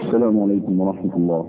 السلام عليكم ورحمة الله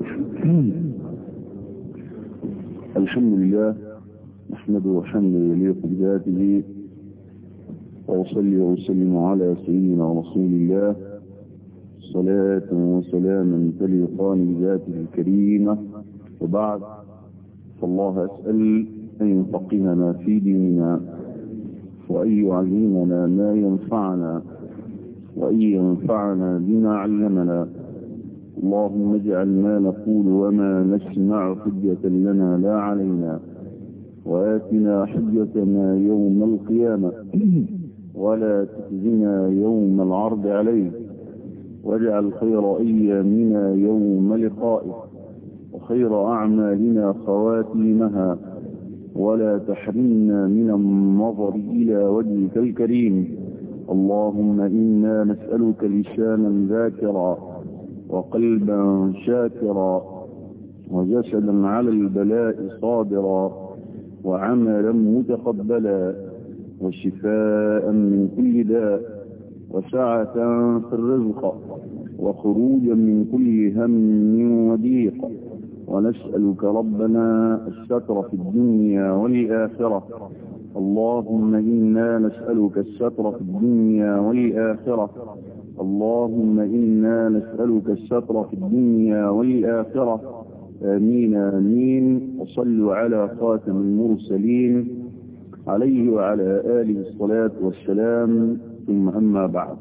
الحمد لله نحمده حمدا يليق بذاته وأصلي وأسلم على سيدنا رسول الله صلاة وسلاما تليقان بذاته الكريمة وبعد فالله أسأل أن يفقهنا في ديننا وأن يعلمنا ما ينفعنا وأن ينفعنا بما علمنا اللهم اجعل ما نقول وما نسمع حجة لنا لا علينا وآتنا حجتنا يوم القيامة ولا تخزنا يوم العرض عليك واجعل خير أيامنا يوم لقائك وخير أعمالنا خواتيمها ولا تحرمنا من النظر إلى وجهك الكريم اللهم إنا نسألك لسانا ذاكرا وقلبا شاكرا وجسدا على البلاء صابرا وعملا متقبلا وشفاء من كل داء وسعة في الرزق وخروجا من كل هم وضيق ونسألك ربنا الستر في الدنيا والآخرة اللهم إنا نسألك الستر في الدنيا والآخرة اللهم إنا نسألك الستر في الدنيا والآخرة آمين آمين وصلوا على خاتم المرسلين عليه وعلى آله الصلاة والسلام ثم أما بعد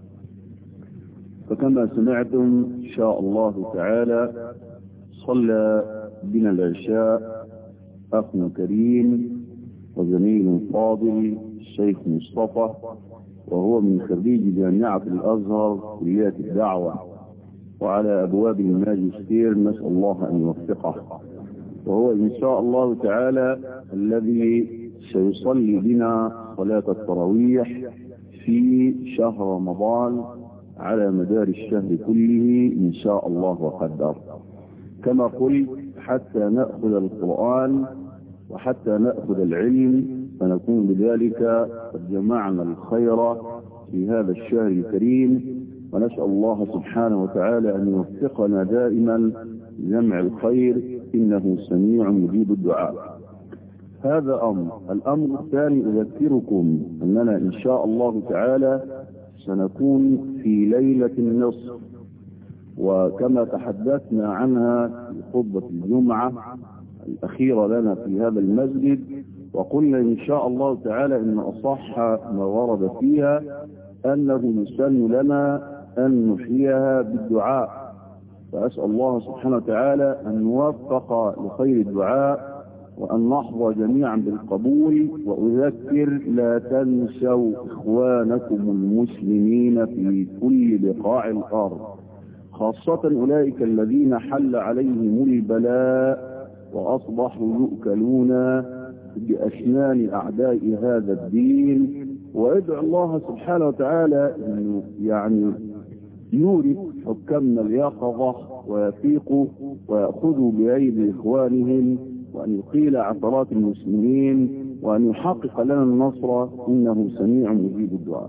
فكما سمعتم إن شاء الله تعالى صلى بنا العشاء أخ كريم وزميل فاضل الشيخ مصطفى وهو من خريج جامعة الأزهر كلية الدعوة وعلى أبواب الماجستير نسأل الله أن يوفقه وهو إن شاء الله تعالى الذي سيصلي بنا صلاة التراويح في شهر رمضان على مدار الشهر كله إن شاء الله وقدر كما قلت حتى نأخذ القرآن وحتى نأخذ العلم فنكون بذلك قد جمعنا الخير في هذا الشهر الكريم ونسأل الله سبحانه وتعالى أن يوفقنا دائما لجمع الخير إنه سميع مجيب الدعاء هذا أمر الأمر الثاني أذكركم أننا إن شاء الله تعالى سنكون في ليلة النصف وكما تحدثنا عنها في خطبة الجمعة الأخيرة لنا في هذا المسجد وقلنا إن شاء الله تعالى إن أصح ما ورد فيها أنه يسن لنا أن نحييها بالدعاء فأسأل الله سبحانه وتعالى أن نوفق لخير الدعاء وأن نحظى جميعا بالقبول وأذكر لا تنسوا إخوانكم المسلمين في كل بقاع الأرض خاصة أولئك الذين حل عليهم البلاء وأصبحوا يؤكلون بأسنان أعداء هذا الدين وادعو الله سبحانه وتعالى أنه يعني يورث حكامنا اليقظة ويفيقوا ويأخذوا بأيدي إخوانهم وأن يقيل عثرات المسلمين وأن يحقق لنا النصر إنه سميع مجيب الدعاء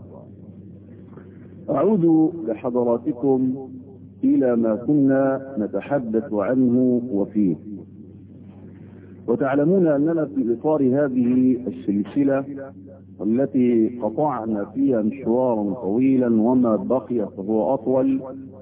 أعود لحضراتكم إلى ما كنا نتحدث عنه وفيه وتعلمون أننا في إطار هذه السلسلة التي قطعنا فيها مشوارا طويلا وما بقي فهو أطول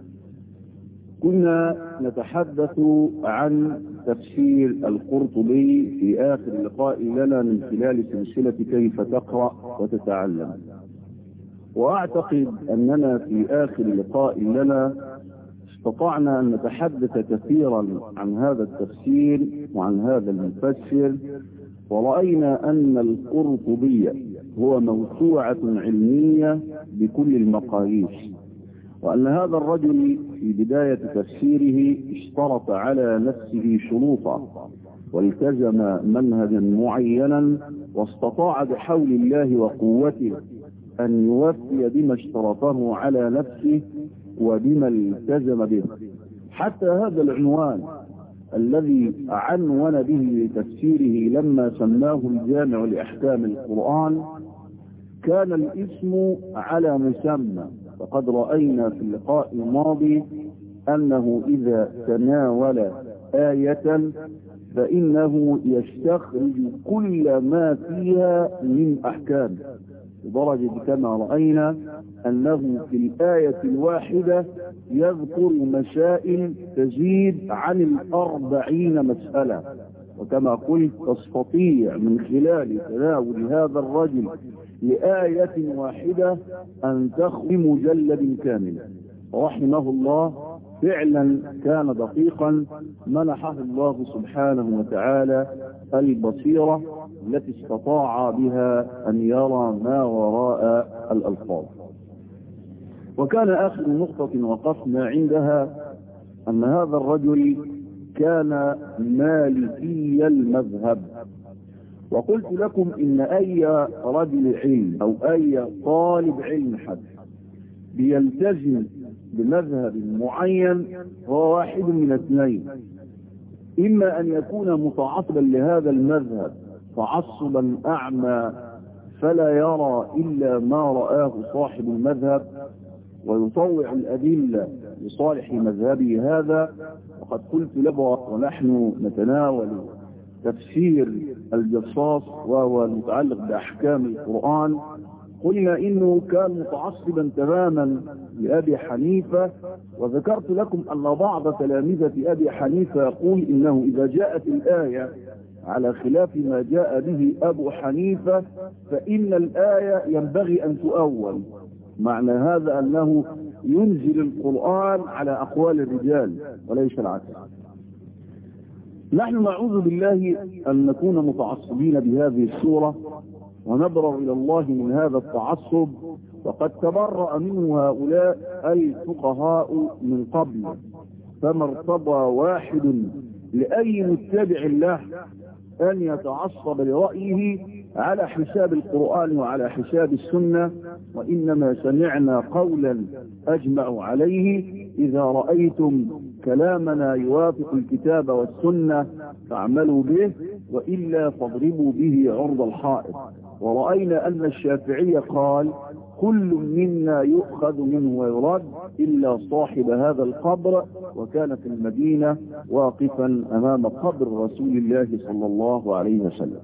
كنا نتحدث عن تفسير القرطبي في آخر لقاء لنا من خلال سلسلة كيف تقرأ وتتعلم وأعتقد أننا في آخر لقاء لنا استطعنا أن نتحدث كثيرا عن هذا التفسير وعن هذا المفسر ورأينا أن القرطبي هو موسوعة علمية بكل المقاييس وأن هذا الرجل في بداية تفسيره اشترط على نفسه شروطا والتزم منهجا معينا واستطاع بحول الله وقوته أن يوفي بما اشترطه على نفسه وبما التزم به حتى هذا العنوان الذي عنون به لتفسيره لما سماه الجامع لأحكام القرآن كان الاسم على مسمى فقد رأينا في اللقاء الماضي أنه إذا تناول آية فإنه يستخرج كل ما فيها من أحكام لدرجة كما رأينا أنه في الآية الواحدة يذكر مسائل تزيد عن الأربعين مسألة وكما قلت تستطيع من خلال تناول هذا الرجل لآية واحدة أن تخوي مجلد كامل رحمه الله فعلا كان دقيقا منحه الله سبحانه وتعالى البصيرة التي استطاع بها أن يرى ما وراء الألفاظ وكان آخر نقطة وقفنا عندها أن هذا الرجل كان مالكي المذهب وقلت لكم إن أي رجل علم أو أي طالب علم حد بيلتزم بمذهب معين هو واحد من اثنين إما أن يكون متعصبا لهذا المذهب تعصبا أعمى فلا يرى إلا ما رآه صاحب المذهب ويطوع الأدلة لصالح مذهبه هذا وقد قلت له ونحن نتناول تفسير الجصاص وهو المتعلق بأحكام القرآن قلنا إنه كان متعصبا تماما لأبي حنيفة وذكرت لكم أن بعض تلامذة أبي حنيفة يقول إنه إذا جاءت الآية على خلاف ما جاء به أبو حنيفة فإن الآية ينبغي أن تؤول معنى هذا أنه ينزل القرآن على أقوال الرجال وليس العكس نحن نعوذ بالله أن نكون متعصبين بهذه السورة ونبرر إلى الله من هذا التعصب وقد تبرأ منه هؤلاء الفقهاء من قبل فما ارتضى واحد لأي متبع له أن يتعصب لرأيه على حساب القرآن وعلى حساب السنة وإنما سمعنا قولا أجمع عليه إذا رأيتم كلامنا يوافق الكتاب والسنة فاعملوا به وإلا فاضربوا به عرض الحائط ورأينا أن الشافعي قال كل منا يؤخذ منه ويرد إلا صاحب هذا القبر وكان في المدينة واقفا أمام قبر رسول الله صلى الله عليه وسلم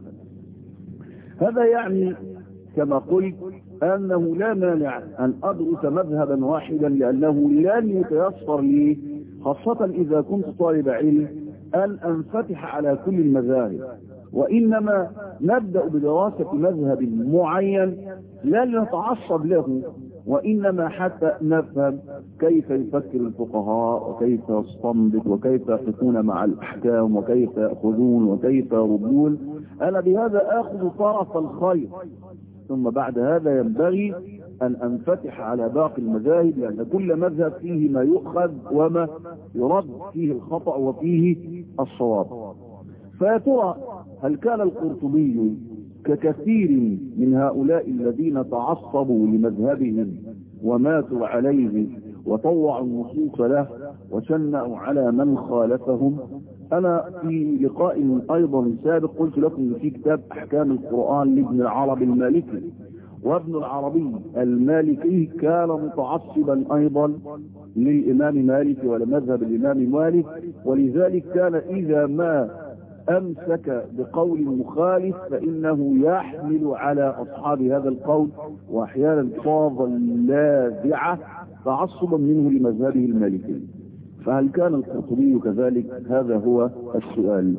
هذا يعني كما قلت أنه لا مانع أن أدرس مذهبا واحدا لأنه لن يتيسر لي خاصة إذا كنت طالب علم أن أنفتح على كل المذاهب وإنما نبدأ بدراسة مذهب معين لا نتعصب له وإنما حتى نفهم كيف يفكر الفقهاء وكيف يستنبط وكيف يقفون مع الأحكام وكيف يأخذون وكيف يردون أنا بهذا أخذ طرف الخير ثم بعد هذا ينبغي أن أنفتح على باقي المذاهب لأن كل مذهب فيه ما يؤخذ وما يرد فيه الخطأ وفيه الصواب فيا ترى هل كان القرطبي ككثير من هؤلاء الذين تعصبوا لمذهبهم وماتوا عليه وطوعوا النصوص له وشنعوا على من خالفهم أنا في لقاء أيضا سابق قلت لكم في كتاب أحكام القرآن لابن العربي المالكي وابن العربي المالكي كان متعصبا أيضا للإمام مالك ولمذهب الإمام مالك ولذلك كان إذا ما أمسك بقول مخالف فإنه يحمل على أصحاب هذا القول وأحيانا فاض لاذعة تعصبا منه لمذهبه المالكي فهل كان القرطبي كذلك هذا هو السؤال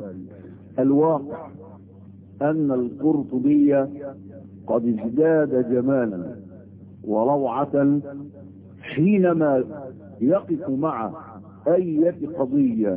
الواقع أن القرطبي قد ازداد جمالا وروعة حينما يقف مع أية قضية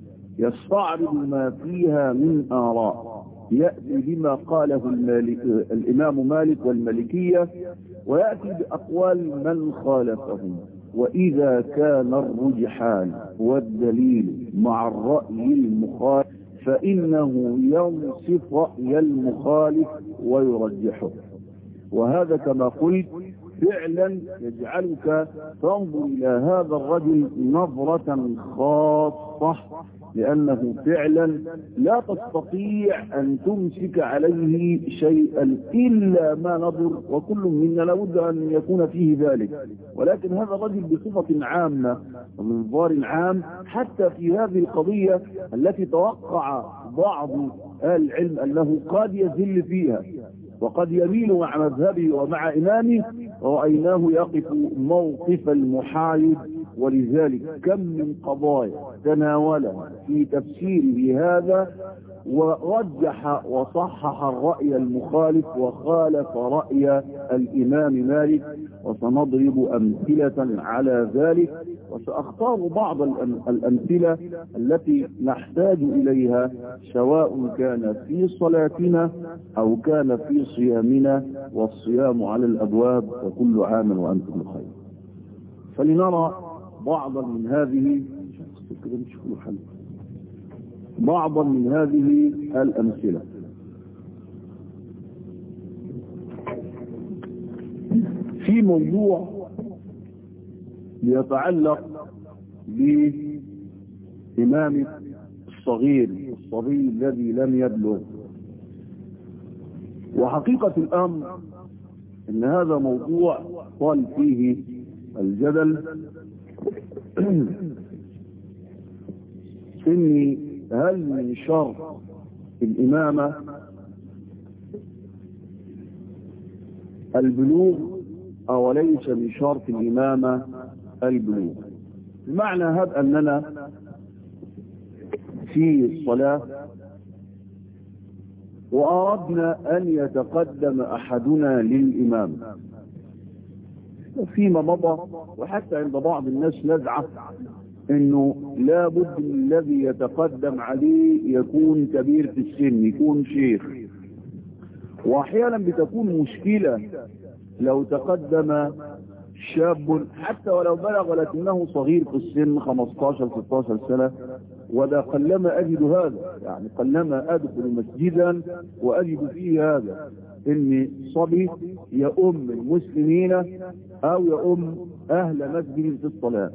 يستعرض ما فيها من آراء يأتي بما قاله المالك الإمام مالك والمالكية ويأتي بأقوال من خالفهم وإذا كان الرجحان والدليل مع الرأي المخالف فإنه ينصف رأي المخالف ويرجحه وهذا كما قلت فعلا يجعلك تنظر إلى هذا الرجل نظرة خاصة لأنه فعلا لا تستطيع أن تمسك عليه شيئا إلا ما نظر وكل منا لابد أن يكون فيه ذلك ولكن هذا الرجل بصفة عامة ومنظار عام حتى في هذه القضية التي توقع بعض أهل العلم أنه قد يزل فيها وقد يميل مع مذهبه ومع إمامه ورأيناه يقف موقف المحايد ولذلك كم من قضايا تناولها في تفسيره هذا ورجح وصحح الرأي المخالف وخالف رأي الإمام مالك وسنضرب أمثلة على ذلك وسأختار بعض الأمثلة التي نحتاج إليها سواء كان في صلاتنا أو كان في صيامنا والصيام على الأبواب وكل عام وأنتم بخير فلنرى بعضا من هذه بعضا من هذه الأمثلة في موضوع يتعلق بإمام الصغير الصبي الذي لم يبلغ وحقيقة الأمر أن هذا موضوع طال فيه الجدل إني هل من شرط الإمامة البلوغ أو ليس من شرط الإمامة البلوغ المعنى هذا أننا في الصلاة وأردنا أن يتقدم أحدنا للإمام فيما مضى وحتى عند بعض الناس نزعة انه لابد من الذي يتقدم عليه يكون كبير في السن يكون شيخ واحيانا بتكون مشكلة لو تقدم شاب حتى ولو بلغ لكنه صغير في السن 15 16 سنة وده قلما اجد هذا يعني قلما ادخل مسجدا واجد فيه هذا ان صبي يؤم المسلمين او يؤم اهل مسجد في الصلاة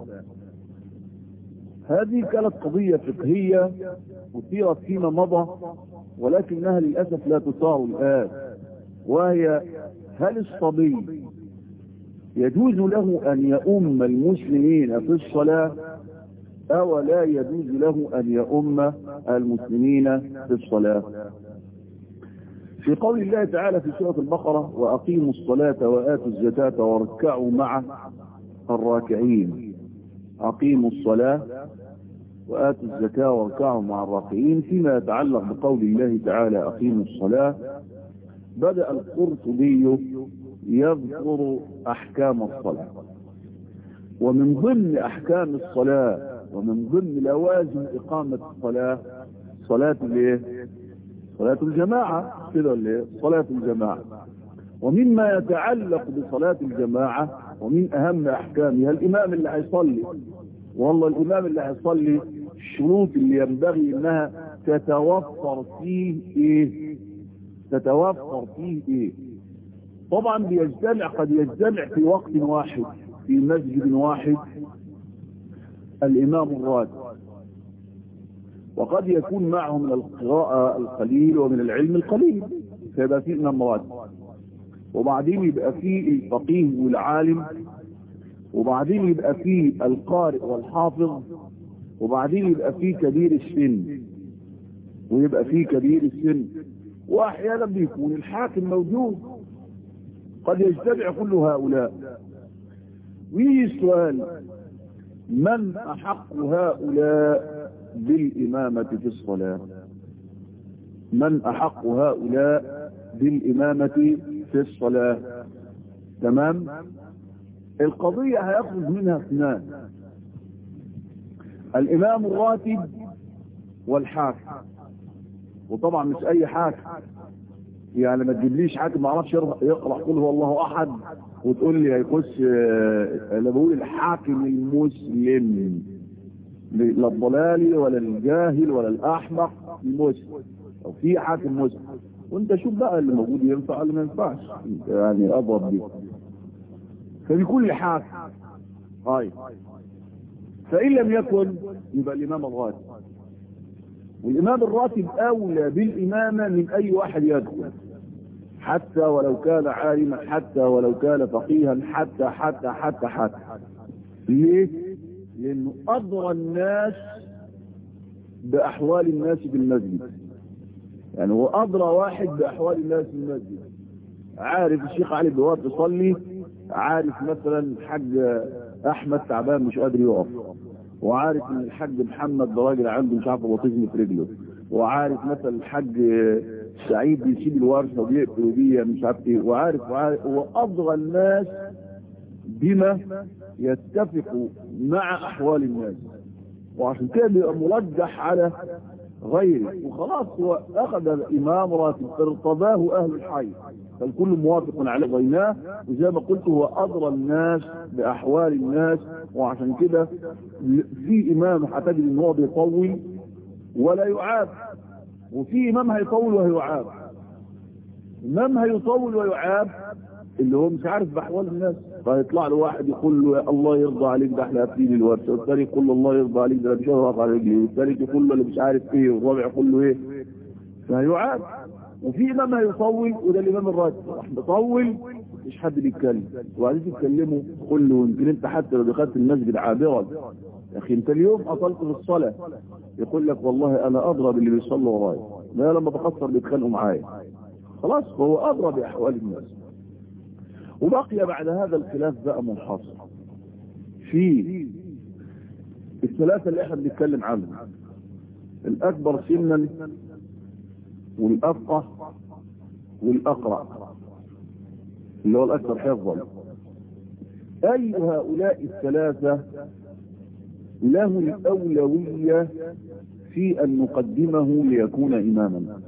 هذه كانت قضية فقهية أثيرت فيما مضى ولكنها للأسف لا تثار الآن وهي هل الصبي يجوز له أن يؤم المسلمين في الصلاة أو لا يجوز له أن يؤم المسلمين في الصلاة في قول الله تعالى في سورة البقرة وأقيموا الصلاة وآتوا الزكاة واركعوا مع الراكعين أقيموا الصلاة وآتوا الزكاة واركعوا مع الراكعين فيما يتعلق بقول الله تعالى أقيموا الصلاة بدأ القرطبي يذكر أحكام الصلاة ومن ضمن أحكام الصلاة ومن ضمن لوازم إقامة الصلاة صلاة الايه؟ صلاة الجماعة كده اللي صلاة الجماعة ومما يتعلق بصلاة الجماعة ومن أهم أحكامها الإمام اللي هيصلي والله الإمام اللي هيصلي الشروط اللي ينبغي إنها تتوفر فيه إيه تتوفر فيه إيه طبعا بيجتمع قد يجتمع في وقت واحد في مسجد واحد الإمام الراتب وقد يكون معه من القراءة القليل ومن العلم القليل فيبقى فيه إمام راتب وبعدين يبقى فيه الفقيه والعالم وبعدين يبقى فيه القارئ والحافظ وبعدين يبقى فيه كبير السن ويبقى فيه كبير السن واحيانا بيكون الحاكم موجود قد يجتمع كل هؤلاء ويجي السؤال من احق هؤلاء بالامامه في الصلاه من احق هؤلاء بالامامه في الصلاه تمام القضيه هيخرج منها اثنان الامام الراتب والحاكم وطبعا مش اي حاكم يعني ما تجيبليش حاكم ما اعرفش يقرا قل هو الله احد وتقول لي هيخش انا بقول الحاكم المسلم لا الضلالي ولا الجاهل ولا الاحمق المسلم او في حاكم مسلم وانت شوف بقى اللي موجود ينفع ولا ما ينفعش يعني اضرب بيه فبكل حال طيب فإن لم يكن يبقى الإمام الراتب والإمام الراتب أولى بالإمامة من أي واحد يدخل حتى ولو كان عالما حتى ولو كان فقيها حتى حتى حتى حتى ليه؟ لأنه أدرى الناس بأحوال الناس في المسجد يعني هو أدرى واحد بأحوال الناس في المسجد عارف الشيخ علي بن يصلي عارف مثلا الحاج أحمد تعبان مش قادر يقف وعارف ان الحاج محمد ده راجل عنده مش عارف بطيزم في رجله وعارف مثلا الحاج سعيد بيسيب الورشه وبيقتل بيها مش عارف ايه وعارف وعارف هو ادرى الناس بما يتفق مع احوال الناس وعشان كده بيبقى مرجح على غيره وخلاص هو اخذ الامام راتب ارتضاه اهل الحي فالكل موافق على غيناه وزي ما قلت هو ادرى الناس باحوال الناس وعشان كده في امام هتجد ان هو بيطول ولا يعاب وفي امام هيطول وهيعاب امام هيطول ويعاب اللي هو مش عارف باحوال الناس فيطلع له واحد يقول له يا الله يرضى عليك ده احنا قافلين الورشه والثاني يقول له الله يرضى عليك ده مش هرق على رجلي والثالث يقول له اللي مش عارف ايه والرابع يقول له ايه فهيعاب وفي امام هيطول وده الامام الراتب راح مطول مش حد بيتكلم وبعدين تتكلموا قول له يمكن انت حتى لو دخلت المسجد عابرا يا اخي انت اليوم اطلت في الصلاه يقول لك والله انا ادرى باللي بيصلوا ورايا ما لما بقصر بيتخانقوا معايا خلاص فهو ادرى باحوال الناس وبقي بعد هذا الخلاف بقى منحصر في الثلاثة اللي احنا بنتكلم عنهم الأكبر سنا والأفقه والأقرع اللي هو الأكثر حفظا أي هؤلاء الثلاثة له الأولوية في أن نقدمه ليكون إماما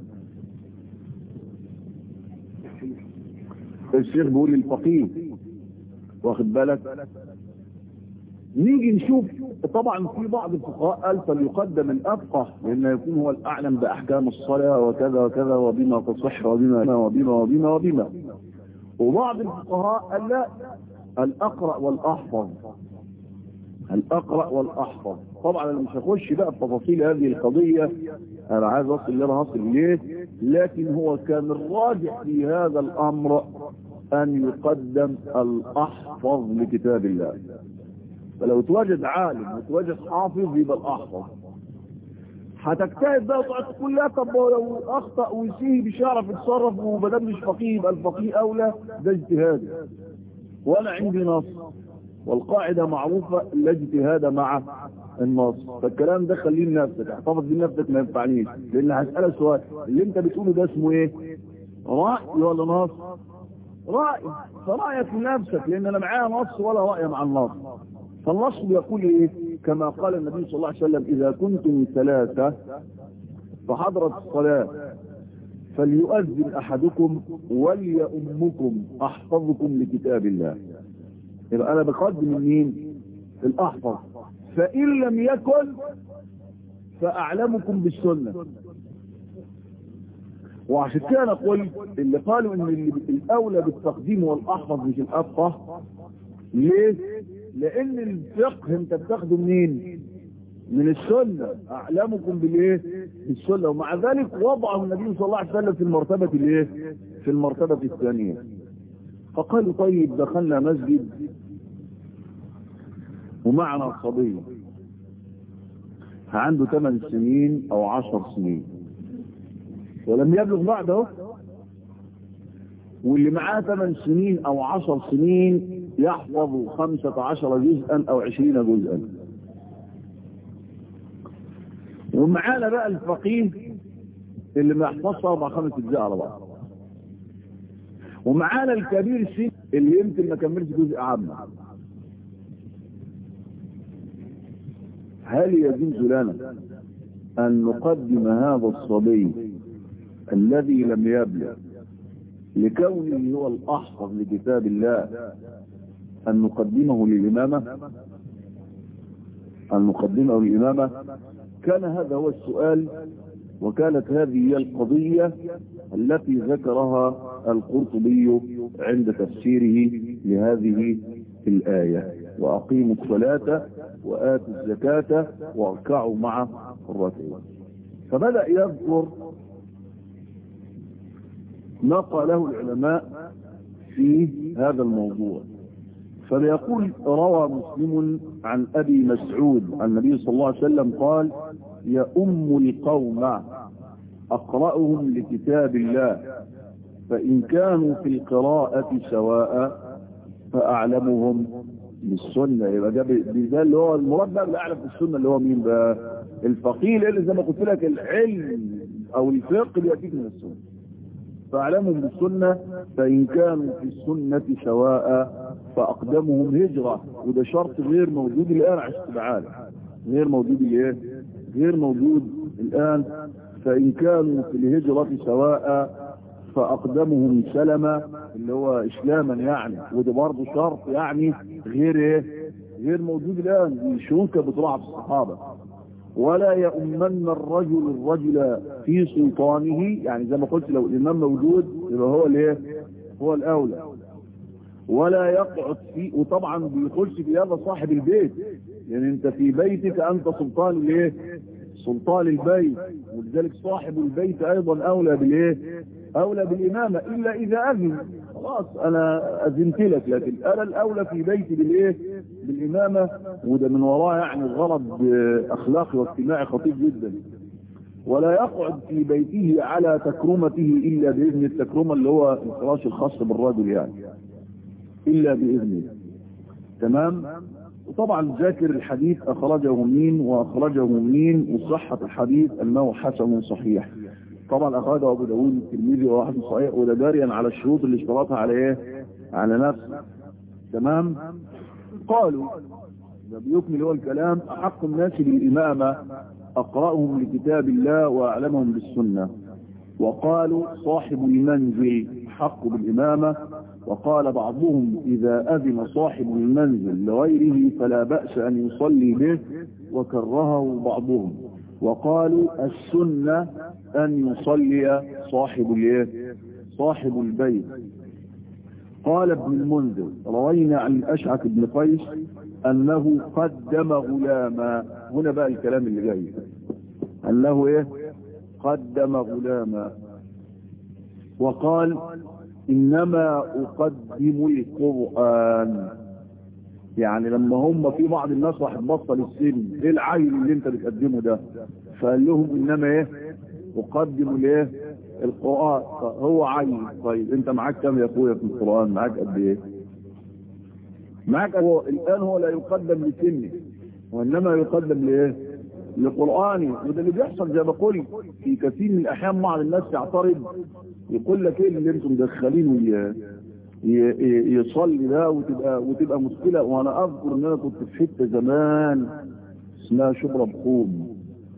الشيخ بيقول للفقيه واخد بالك نيجي نشوف طبعا في بعض الفقهاء قال فليقدم الافقه لانه يكون هو الاعلم باحكام الصلاه وكذا وكذا وبما تصح وبما وبما وبما وبما وبعض الفقهاء قال لا الاقرا والاحفظ الاقرا والاحفظ طبعا انا مش هخش بقى في تفاصيل هذه القضيه انا عايز اصل اللي انا هصل اليه لكن هو كان الراجح في هذا الامر ان يقدم الاحفظ لكتاب الله فلو تواجد عالم وتواجد حافظ يبقى الاحفظ هتجتهد بقى وتقعد تقول لا طب لو اخطا ويسيه مش هيعرف يتصرف وما دام مش فقيه يبقى الفقيه اولى ده اجتهاد وانا عندي نص والقاعدة معروفة لا اجتهاد مع النص فالكلام ده خليه لنفسك احتفظ بنفسك ما ينفعنيش لان هسألك سؤال اللي انت بتقوله ده اسمه ايه رأي ولا نص رأي فرأيك لنفسك لان انا معايا نص ولا رأي مع النص فالنص بيقول ايه كما قال النبي صلى الله عليه وسلم اذا كنتم ثلاثة فحضرت الصلاة فليؤذن احدكم وليؤمكم احفظكم لكتاب الله يبقى انا بقدم مين الاحفظ فان لم يكن فاعلمكم بالسنة وعشان كده نقول اللي قالوا ان اللي الاولى بالتقديم والاحفظ مش الافقه ليه لان الفقه انت بتاخده منين من السنة اعلمكم بالايه بالسنة ومع ذلك وضعه النبي صلى الله عليه وسلم في المرتبة الايه في المرتبة الثانية فقالوا طيب دخلنا مسجد ومعنا صبي عنده 8 سنين او 10 سنين ولم يبلغ بعده واللي معاه 8 سنين او 10 سنين يحفظ 15 جزءا او 20 جزءا ومعانا بقى الفقيه اللي ما يحفظش اربع خمس اجزاء على بعض ومعانا الكبير السن اللي يمكن ما كملش جزء عامة هل يجوز لنا أن نقدم هذا الصبي الذي لم يبلغ لكونه هو الأحفظ لكتاب الله أن نقدمه للإمامة أن نقدمه للإمامة كان هذا هو السؤال وكانت هذه هي القضية التي ذكرها القرطبي عند تفسيره لهذه الآية وأقيموا الصلاة وآتوا الزكاة واركعوا مع الراكعين فبدأ يذكر ما قاله العلماء في هذا الموضوع فليقول روى مسلم عن أبي مسعود عن النبي صلى الله عليه وسلم قال يا أم القوم أقرأهم لكتاب الله فإن كانوا في القراءة سواء فأعلمهم بالسنة يبقى ده ده اللي هو المراد بقى بالأعلم في السنة اللي هو مين بقى الفقيه اللي زي ما قلت لك العلم أو الفقه بيأتيك من السنة فأعلمهم بالسنة فإن كانوا في السنة سواء فأقدمهم هجرة وده شرط غير موجود الآن على استبعاد غير موجود الايه غير موجود الآن فإن كانوا في الهجرة سواء فأقدمهم سلمة اللي هو إسلاما يعني وده برضه شرط يعني غير إيه غير موجود الآن دي شروط كانت بتراعى في الصحابة ولا يؤمن الرجل الرجل في سلطانه يعني زي ما قلت لو الإمام موجود يبقى هو الايه هو الأولى ولا يقعد فيه وطبعا بيخش في هذا صاحب البيت يعني انت في بيتك انت سلطان الايه سلطان البيت ولذلك صاحب البيت ايضا اولى بالايه اولى بالامامه الا اذا اذن خلاص انا اذنت لك لكن انا الاولى في بيتي بالايه بالامامه وده من وراء يعني غرض اخلاقي واجتماعي خطير جدا ولا يقعد في بيته على تكرمته الا باذن التكرمه اللي هو الفراش الخاص بالرجل يعني الا باذنه تمام وطبعا ذاكر الحديث اخرجه مين واخرجه مين وصحة الحديث انه حسن صحيح طبعا اخرجه ابو داود الترمذي وواحد صحيح وده جاريا على الشروط اللي اشترطها على ايه على نفسه تمام قالوا ده بيكمل هو الكلام احق الناس بالامامه اقراهم لكتاب الله واعلمهم بالسنه وقالوا صاحب المنزل حق بالامامه وقال بعضهم إذا أذن صاحب المنزل لغيره فلا بأس أن يصلي به وكرهه بعضهم وقالوا السنة أن يصلي صاحب الايه صاحب البيت قال ابن المنذر روينا عن الأشعث بن قيس أنه قدم غلاما هنا بقى الكلام اللي جاي أنه إيه قدم غلاما وقال إنما أقدم القرآن يعني لما هم في بعض الناس راح تبطل السن ايه العيل اللي انت بتقدمه ده فقال لهم انما ايه اقدم الايه القرآن هو عيل طيب انت معاك كم يا اخويا في القرآن معاك قد ايه معاك هو الان هو لا يقدم لسنه وانما يقدم لايه لقرآني وده اللي بيحصل زي ما قلت في كثير من الاحيان بعض الناس يعترض يقول لك ايه اللي انتم مدخلينه يصلي ده وتبقى وتبقى مشكله وانا اذكر ان انا كنت في حته زمان اسمها شبرا بخوم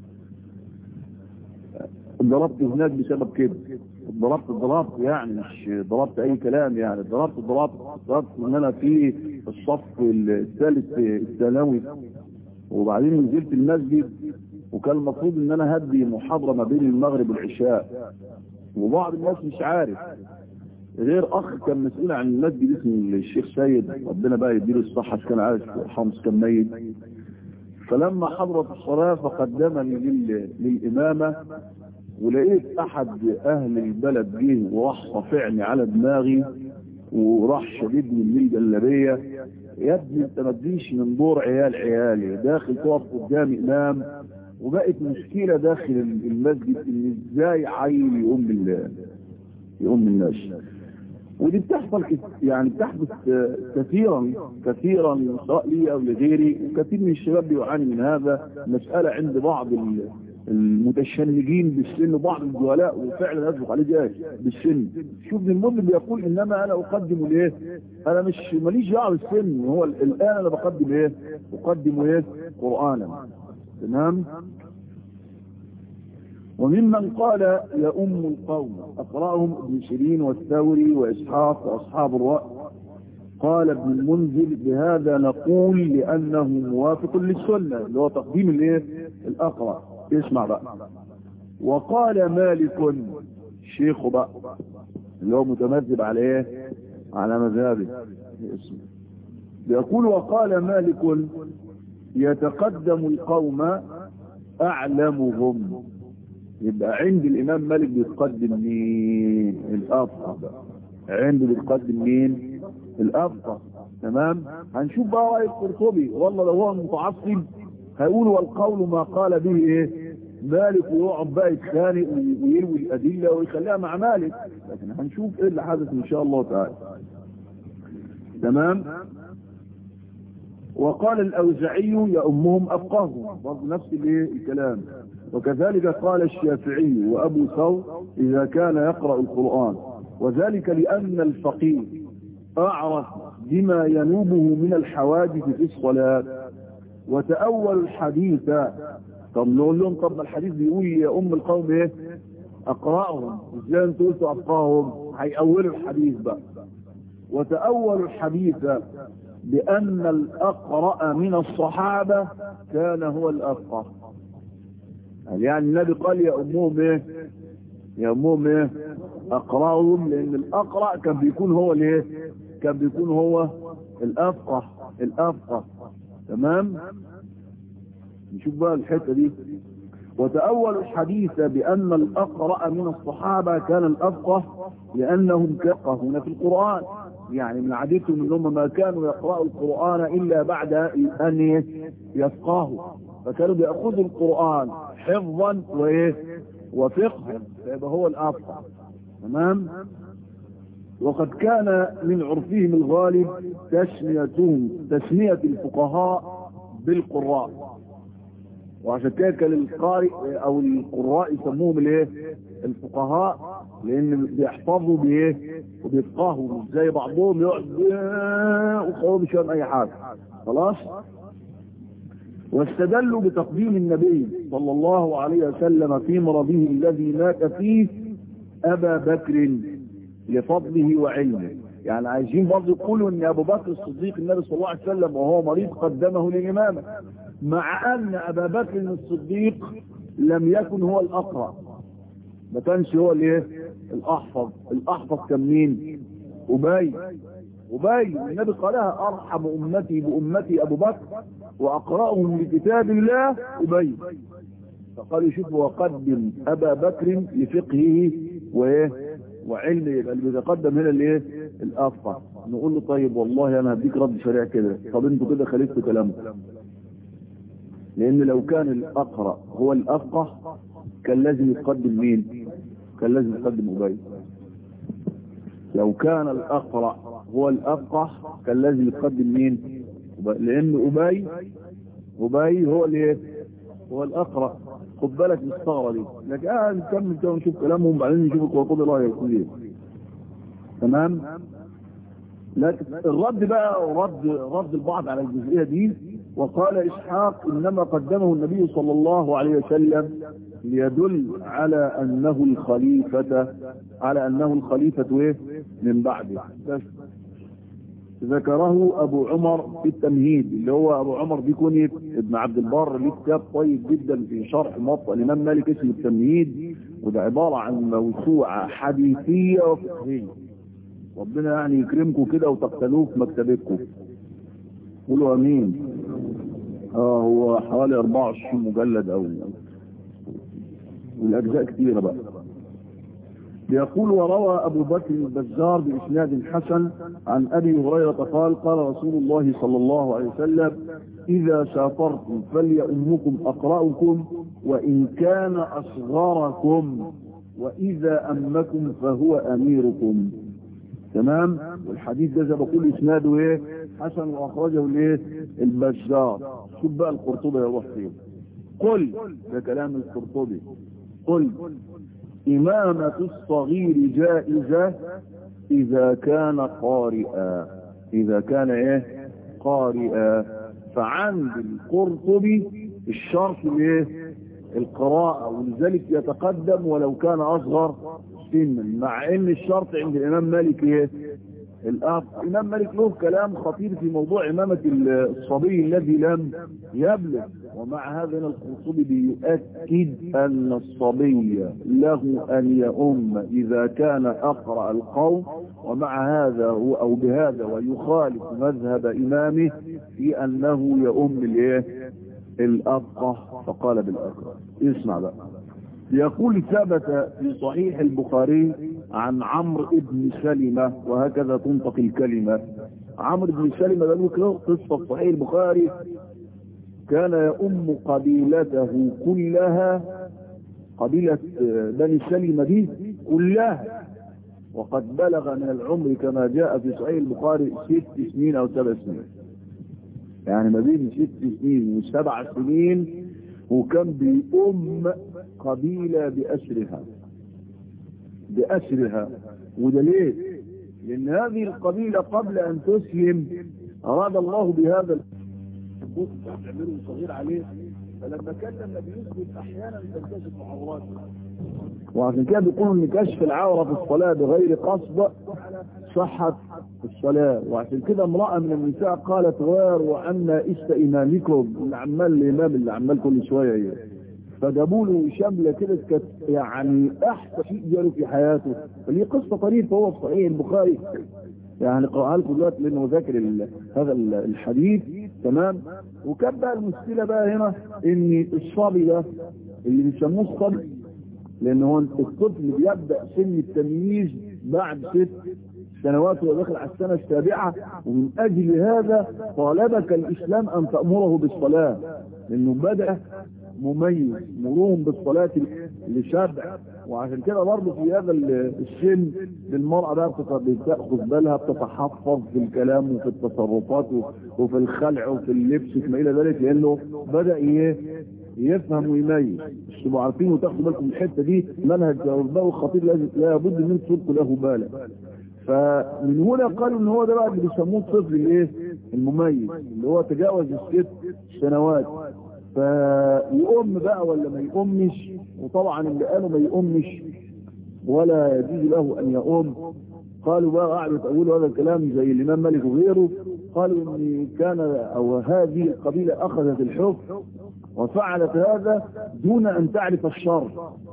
ضربت هناك بسبب كده ضربت ضربت يعني مش ضربت اي كلام يعني ضربت ضربت ضربت ان انا في الصف الثالث الثانوي وبعدين نزلت المسجد وكان المفروض ان انا هدي محاضرة ما بين المغرب والعشاء وبعض الناس مش عارف غير اخ كان مسؤول عن المسجد اسمه الشيخ سيد ربنا بقى يديله الصحة كان عايش حمص كان ميت فلما حضرت الصلاة فقدمني لل... للإمامة ولقيت أحد أهل البلد جه وراح صفعني على دماغي وراح شددني من الجلابية يا ابني انت ما تجيش من دور عيال عيالي داخل تقف قدام امام وبقت مشكلة داخل المسجد ان ازاي عيل يقوم بالله يقوم بالناس ودي بتحصل يعني بتحدث كثيرا كثيرا سواء لي او لغيري وكثير من الشباب بيعاني من هذا مسألة عند بعض المتشنجين بالسن وبعض الجهلاء وفعلا يسبق عليه جاي بالسن شوف ابن المذنب بيقول انما انا اقدم الايه انا مش ماليش دعوه بالسن هو الان انا بقدم ايه اقدم ايه قرانا تمام وممن قال يا ام القوم اقراهم ابن سيرين والثوري واسحاق واصحاب الراي قال ابن المنذر بهذا نقول لانه موافق للسنه اللي هو تقديم الايه الاقرا اسمع بقى وقال مالك شيخه بقى اللي هو متمذب على ايه على مذهبه اسمه يقول وقال مالك يتقدم القوم أعلمهم يبقى عند الإمام مالك بيتقدم مين الأفقه عنده بيتقدم مين الأفقه تمام هنشوف بقى رأي القرطبي والله لو هو متعصب هيقول والقول ما قال به ايه مالك ويقعد بقى يتخانق ويروي الأدلة ويخليها مع مالك لكن هنشوف ايه اللي حدث ان شاء الله تعالى تمام وقال الأوزعي يأمهم أفقههم برضه نفس الايه الكلام وكذلك قال الشافعي وأبو ثور إذا كان يقرأ القرآن وذلك لأن الفقيه أعرف بما ينوبه من الحوادث في الصلاة وتأول الحديث طب نقول لهم طب الحديث بيقول يا أم القوم إيه أقرأهم إزاي أنتوا قلتوا أفقاهم هيأولوا الحديث بقى وتأول الحديث بأن الأقرأ من الصحابة كان هو الأفقه يعني النبي قال يا أمهم إيه يا أمهم إيه أقرأهم لأن الأقرأ كان بيكون هو الإيه كان بيكون هو الأفقه الأفقه تمام نشوف بقى الحتة دي وتأول الحديث بأن الأقرأ من الصحابة كان الأفقه لأنهم كفقهون في القرآن يعني من عادتهم انهم ما كانوا يقرأوا القرآن إلا بعد أن يفقهوا فكانوا بيأخذوا القرآن حفظا وإيه وفقها فيبقى هو الأفقه تمام وقد كان من عرفهم الغالب تسميتهم تسمية الفقهاء بالقراء وعشان كده كان القارئ او القراء يسموهم الايه الفقهاء لان بيحفظوا بايه وبيفقهوا مش زي بعضهم يقعد وهو مش فاهم اي حاجه خلاص واستدلوا بتقديم النبي صلى الله عليه وسلم في مرضه الذي مات فيه ابا بكر لفضله وعلمه يعني عايزين برضه يقولوا ان ابو بكر الصديق النبي صلى الله عليه وسلم وهو مريض قدمه للامامه مع ان ابا بكر الصديق لم يكن هو الاقرا ما كانش هو الايه الاحفظ الاحفظ كان مين ابي ابي النبي قالها ارحم امتي بامتي ابو بكر واقراهم لكتاب الله ابي فقالوا شوفوا وقدم ابا بكر لفقهه وايه وعلم يبقى اللي بيتقدم هنا الايه الافقه نقول له طيب والله انا هديك رد سريع كده طب انتوا كده خالفتوا كلامكم لان لو كان الاقرا هو الافقه كان لازم يتقدم مين كان لازم يتقدم ابي لو كان الاقرا هو الافقه كان لازم يتقدم مين لان ابي ابي هو الايه هو الاقرا خد بالك من الثغره دي لكن اه نكمل كده ونشوف كلامهم بعدين نشوف القرطبي رايه يقول ايه تمام لكن الرد بقى رد رد البعض على الجزئيه دي وقال اسحاق انما قدمه النبي صلى الله عليه وسلم ليدل على انه الخليفه على انه الخليفه ايه من بعده بس ذكره ابو عمر في التمهيد اللي هو ابو عمر دي كنية ابن عبد البر ليه كتاب طيب جدا في شرح موطأ الامام مالك اسمه التمهيد وده عبارة عن موسوعة حديثية وفقهية ربنا يعني يكرمكم كده وتقتلوه في مكتبتكم قولوا امين اه هو حوالي 24 مجلد او والاجزاء كتيرة بقى يقول وروى أبو بكر البزار بإسناد حسن عن أبي هريرة قال قال رسول الله صلى الله عليه وسلم إذا سافرتم فليأمكم أقرأكم وإن كان أصغركم وإذا أمكم فهو أميركم تمام والحديث ده زي بقول إسناده إيه حسن وأخرجه الإيه البزار شوف بقى القرطبي يروح فين قل ده كلام القرطبي قل إمامة الصغير جائزة إذا كان قارئا إذا كان إيه قارئا فعند القرطبي الشرط إيه القراءة ولذلك يتقدم ولو كان أصغر سنا مع إن الشرط عند الإمام مالك إيه الأب الإمام مالك له كلام خطير في موضوع إمامة الصبي الذي لم يبلغ ومع هذا هنا القرطبي بيؤكد أن الصبي له أن يؤم إذا كان أقرأ القوم ومع هذا هو أو بهذا ويخالف مذهب إمامه في أنه يؤم الإيه الأفقه فقال بالأقرأ اسمع بقى يقول ثبت في صحيح البخاري عن عمرو بن سلمة وهكذا تنطق الكلمة عمرو بن سلمة ده له قصة صحيح البخاري كان يؤم قبيلته كلها قبيلة بني سلمة دي كلها وقد بلغ من العمر كما جاء في صحيح البخاري ست سنين او سبع سنين يعني ما بين ست سنين وسبع سنين وكان بيؤم قبيلة بأسرها بأسرها وده ليه لأن هذه القبيلة قبل أن تسلم أراد الله بهذا تعمله صغير عليه فلما كان لما بيسلم أحيانا تنكشف عوراته وعشان كده بيقولوا ان كشف العورة في الصلاة بغير قصد صحة الصلاة وعشان كده امرأة من النساء قالت غار عنا است امامكم اللي عمال الامام اللي عمال كل شوية فجابوا له شملة كده كانت يعني احسن شيء جاله في حياته فدي قصة طريفة هو في صحيح البخاري يعني قرأها لكم دلوقتي لانه ذاكر ال هذا الحديث تمام وكان بقى المشكلة بقى هنا ان الصبي ده اللي بيسموه الصبي لان هو الطفل بيبدأ سن التمييز بعد ست سنوات وهو داخل على السنة السابعة ومن اجل هذا طالبك الاسلام ان تأمره بالصلاة لانه بدأ مميز مرهم بالصلاة لشبع وعشان كده برضه في هذا السن المرأة بقى بتاخذ بالها بتتحفظ في الكلام وفي التصرفات وفي الخلع وفي اللبس وما الى ذلك لانه بدأ ايه يفهم ويميز مش تبقوا عارفين وتاخدوا بالكم الحته دي منهج الباب الخطير لازم لا بد من تلقوا له بالا فمن هنا قالوا ان هو ده بقى اللي بيسموه الطفل الايه المميز اللي هو تجاوز الست سنوات فيؤم بقى ولا ما يؤمش وطبعا اللي قالوا ما يؤمش ولا يجوز له ان يؤم قالوا بقى قعدوا تقولوا هذا الكلام زي الامام مالك وغيره قالوا ان كان او هذه القبيله اخذت الحكم وفعلت هذا دون ان تعرف الشر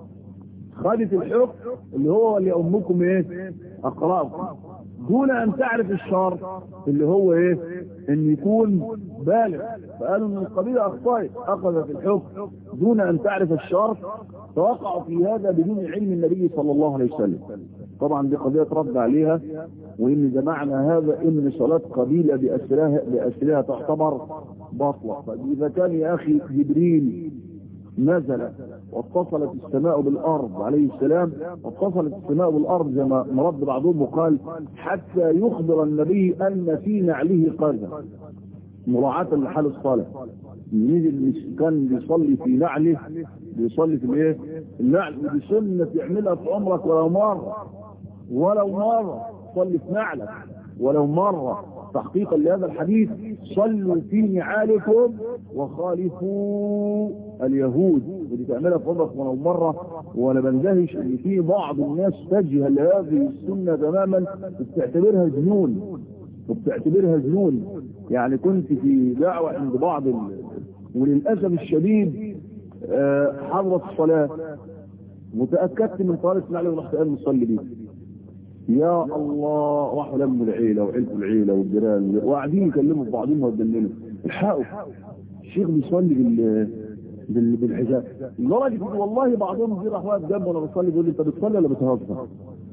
خدت الحكم اللي هو اللي امكم ايه اقراكم دون ان تعرف الشر اللي هو ايه ان يكون بالغ فقالوا ان القبيلة اخطأت اخذت الحكم دون ان تعرف الشر فوقعوا في هذا بدون علم النبي صلى الله عليه وسلم طبعا دي قضية رد عليها وان جمعنا هذا ان صلاة قبيلة بأسرها, بأسرها تعتبر باطلة فاذا كان يا اخي جبريل نزل واتصلت السماء بالارض عليه السلام واتصلت السماء بالارض زي ما مرد بعضهم وقال حتى يخبر النبي ان في نعله قرده مراعاة لحال الصلاة نزل كان بيصلي في نعله بيصلي في الايه النعل ودي سنة يعملها في عمرك ولو مرة ولو مرة صلي في نعلك ولو مرة تحقيقا لهذا الحديث صلوا في نعالكم وخالفوا اليهود ودي تعملها في عمرك ولو مرة وانا بندهش ان في بعض الناس تجهل هذه السنة تماما وبتعتبرها جنون وبتعتبرها جنون يعني كنت في دعوة عند بعض ال... وللأسف الشديد أه حضرت الصلاة متأكدت من طالب نعلي ورحت قال مصلي بيه يا الله راحوا لموا العيلة وعيلة العيلة والجيران وقاعدين يكلموا في بعضهم ويدللوا الحقوا الشيخ بيصلي بال بال بالحجاب لدرجة والله بعضهم جه راح واقف جنبه وانا بصلي بيقول لي انت بتصلي ولا بتهزر؟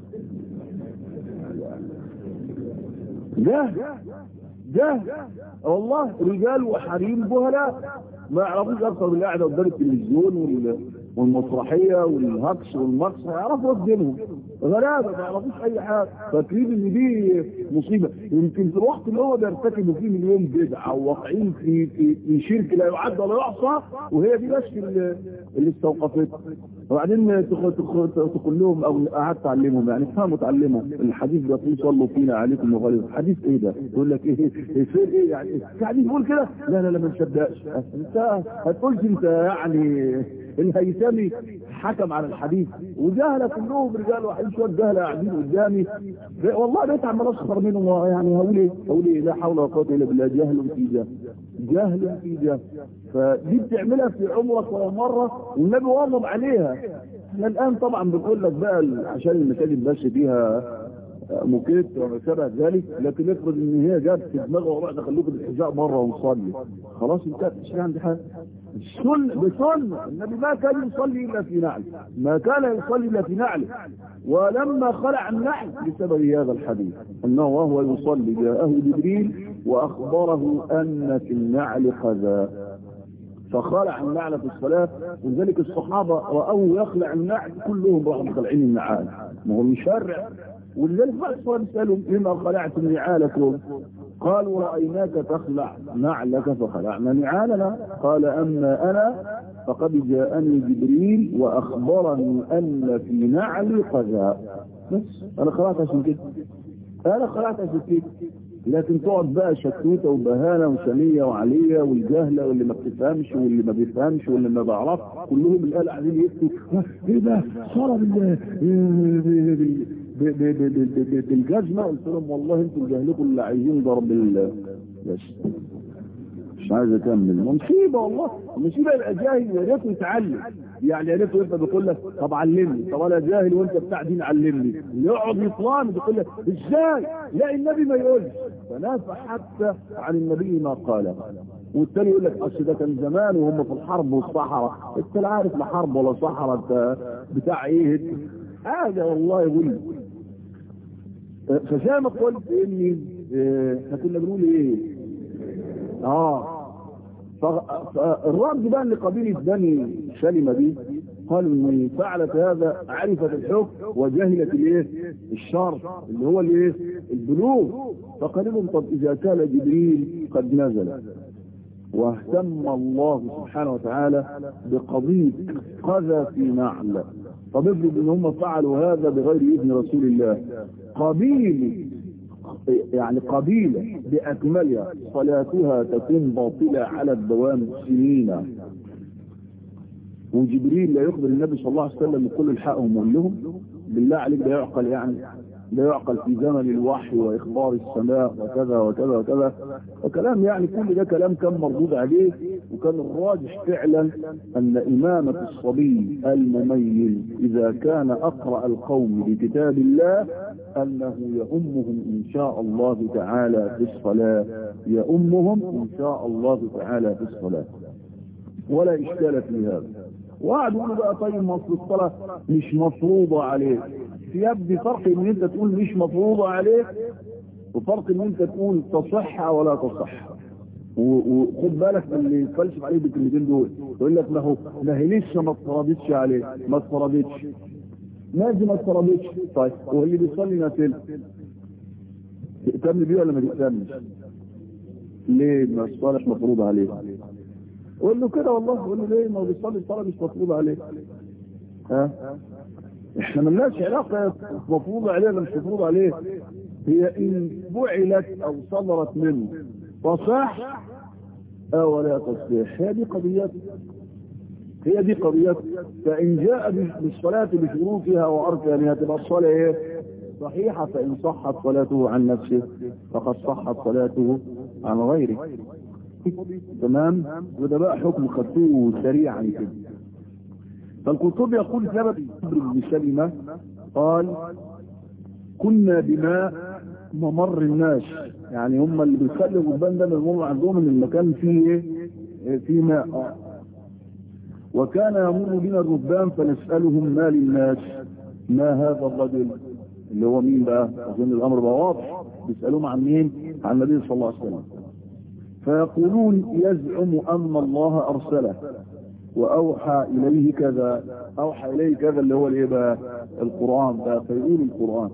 جه جه والله رجال وحريم جهلاء ما يعرفوش اكثر من القعده قدام التلفزيون والمسرحيه والهكس والمكس ما يعرفوا دينهم غلابه ما يعرفوش اي حاجه فاكرين ان دي مصيبه يمكن في الوقت اللي هو بيرتكبوا فيه مليون بدعه وواقعين في في في شرك لا يعد ولا يحصى وهي دي بس اللي, اللي استوقفتها وبعدين تقول لهم او قعدت تعلمهم يعني فهموا تعلمهم الحديث ده فيه صلوا فينا عليكم وغيره الحديث ايه ده يقول لك ايه ايه ايه يعني الحديث يقول كده لا لا لا ما نصدقش انت هتقولش انت يعني الهيثم قدامي حكم على الحديث وجهله كلهم رجال وحديث شويه جهله قاعدين قدامي والله بقيت عمال اسخر منهم يعني هقول ايه هقول ايه لا حول ولا قوه الا بالله جهل في جهل جهل في جهل فدي بتعملها في عمرك ولا مره والنبي واظب عليها احنا الان طبعا بنقول لك بقى عشان المساجد بس فيها موكيت وما شابه ذلك لكن افرض ان هي جت في دماغه ورحنا خلوكم بالحذاء مره ونصلي خلاص انتهت مش عندي حاجه السنة بسنة النبي ما كان يصلي إلا في نعل ما كان يصلي إلا في نعل ولما خلع النعل بسبب هذا الحديث أنه وهو يصلي جاءه جبريل وأخبره أن في النعل خذا فخلع النعل في الصلاة ولذلك الصحابة رأوه يخلع النعل كلهم راحوا مخلعين النعال ما هو يشرع ولذلك بعد الصلاة بيسألهم لما خلعتم نعالكم قالوا رأيناك تخلع نعلك فخلعنا نعالنا قال أما أنا فقد جاءني جبريل وأخبرني أن في نعلي قذاء بس أنا خلعت عشان كده أنا خلعت عشان كده لكن تقعد بقى شتوته وبهانه وشنيه وعليه والجهله واللي ما بتفهمش واللي ما بيفهمش واللي ما بيعرفش كلهم الآن قاعدين يفتوا ايه ده صار بالجزمه قلت لهم والله انتم جهلكم اللي عايزين ضرب ال بس مش عايز اكمل مصيبه والله مصيبه يبقى جاهل يا ريته يتعلم يعني يا ريته يبقى بيقول لك طب علمني طب انا جاهل وانت بتاع دين علمني يقعد يطلعني بيقول لك ازاي لا النبي ما يقولش فنافع حتى عن النبي ما قاله والتاني يقول لك اصل ده كان زمان وهم في الحرب والصحراء انت لا عارف لا حرب ولا صحراء انت بتاع ايه هذا والله يقول فزي ما قلت اني احنا كنا بنقول ايه اه فالرد بقى لقبيلة بني سلمة دي قالوا ان فعلت هذا عرفت الحكم وجهلت الايه الشر اللي هو الايه البلوغ فقال لهم طب اذا كان جبريل قد نزل واهتم الله سبحانه وتعالى بقضية قذى في نعل طب افرض ان هم فعلوا هذا بغير اذن رسول الله قبيل يعني قبيلة بأكملها صلاتها تكون باطلة على الدوام سنين وجبريل لا يخبر النبي صلى الله عليه وسلم بكل الحقهم ويقول لهم بالله عليك ده يعقل يعني لا يعقل في زمن الوحي وإخبار السماء وكذا وكذا وكذا وكلام يعني كل ده كلام كان مردود عليه وكان الراجح فعلا أن إمامة الصبي المميز إذا كان أقرأ القوم بكتاب الله أنه يؤمهم إن شاء الله تعالى في الصلاة يؤمهم إن شاء الله تعالى في الصلاة ولا إشكال في هذا وقعد يقولوا بقى طيب مصر الصلاة مش مفروضة عليه يبدي فرق ان انت تقول مش مفروضة عليه وفرق ان انت تقول تصح ولا تصح وخد بالك من اللي يتفلسف عليه بالكلمتين دول يقول لك ما هو ما هي لسه ما اتفرضتش عليه ما اتفرضتش ماشي ما اتفرضتش طيب وهو اللي بيصلي نافله تأتمني بيه ولا ما تأتمنش ليه ما الصلاة مش مفروضة عليه قول له كده والله قول له ليه ما هو بيصلي الصلاة مش مفروضة عليه ها احنا ملناش علاقة مفروضة عليه ولا مش مفروضة عليه هي ان فعلت او صدرت منه تصح او لا تصح هي دي قضيات هي دي قضيات فان جاء بالصلاة بشروطها واركانها تبقى الصلاة ايه صحيحة فان صحت صلاته عن نفسه فقد صحت صلاته عن غيره تمام وده بقى حكم خطوه سريعا كده فالقرطبي يقول ثبت بن سلمة قال كنا بماء ممر الناس يعني هم اللي بيخلوا الغربان ده المهم عندهم ان المكان فيه فيه ماء وكان يمر بنا الرهبان فنسألهم ما للناس ما هذا الرجل اللي هو مين بقى اظن الامر بقى واضح بيسألوهم عن مين عن النبي صلى الله عليه وسلم فيقولون يزعم ان الله ارسله واوحى اليه كذا اوحى اليه كذا اللي هو الايه بقى القران بقى فيقول القران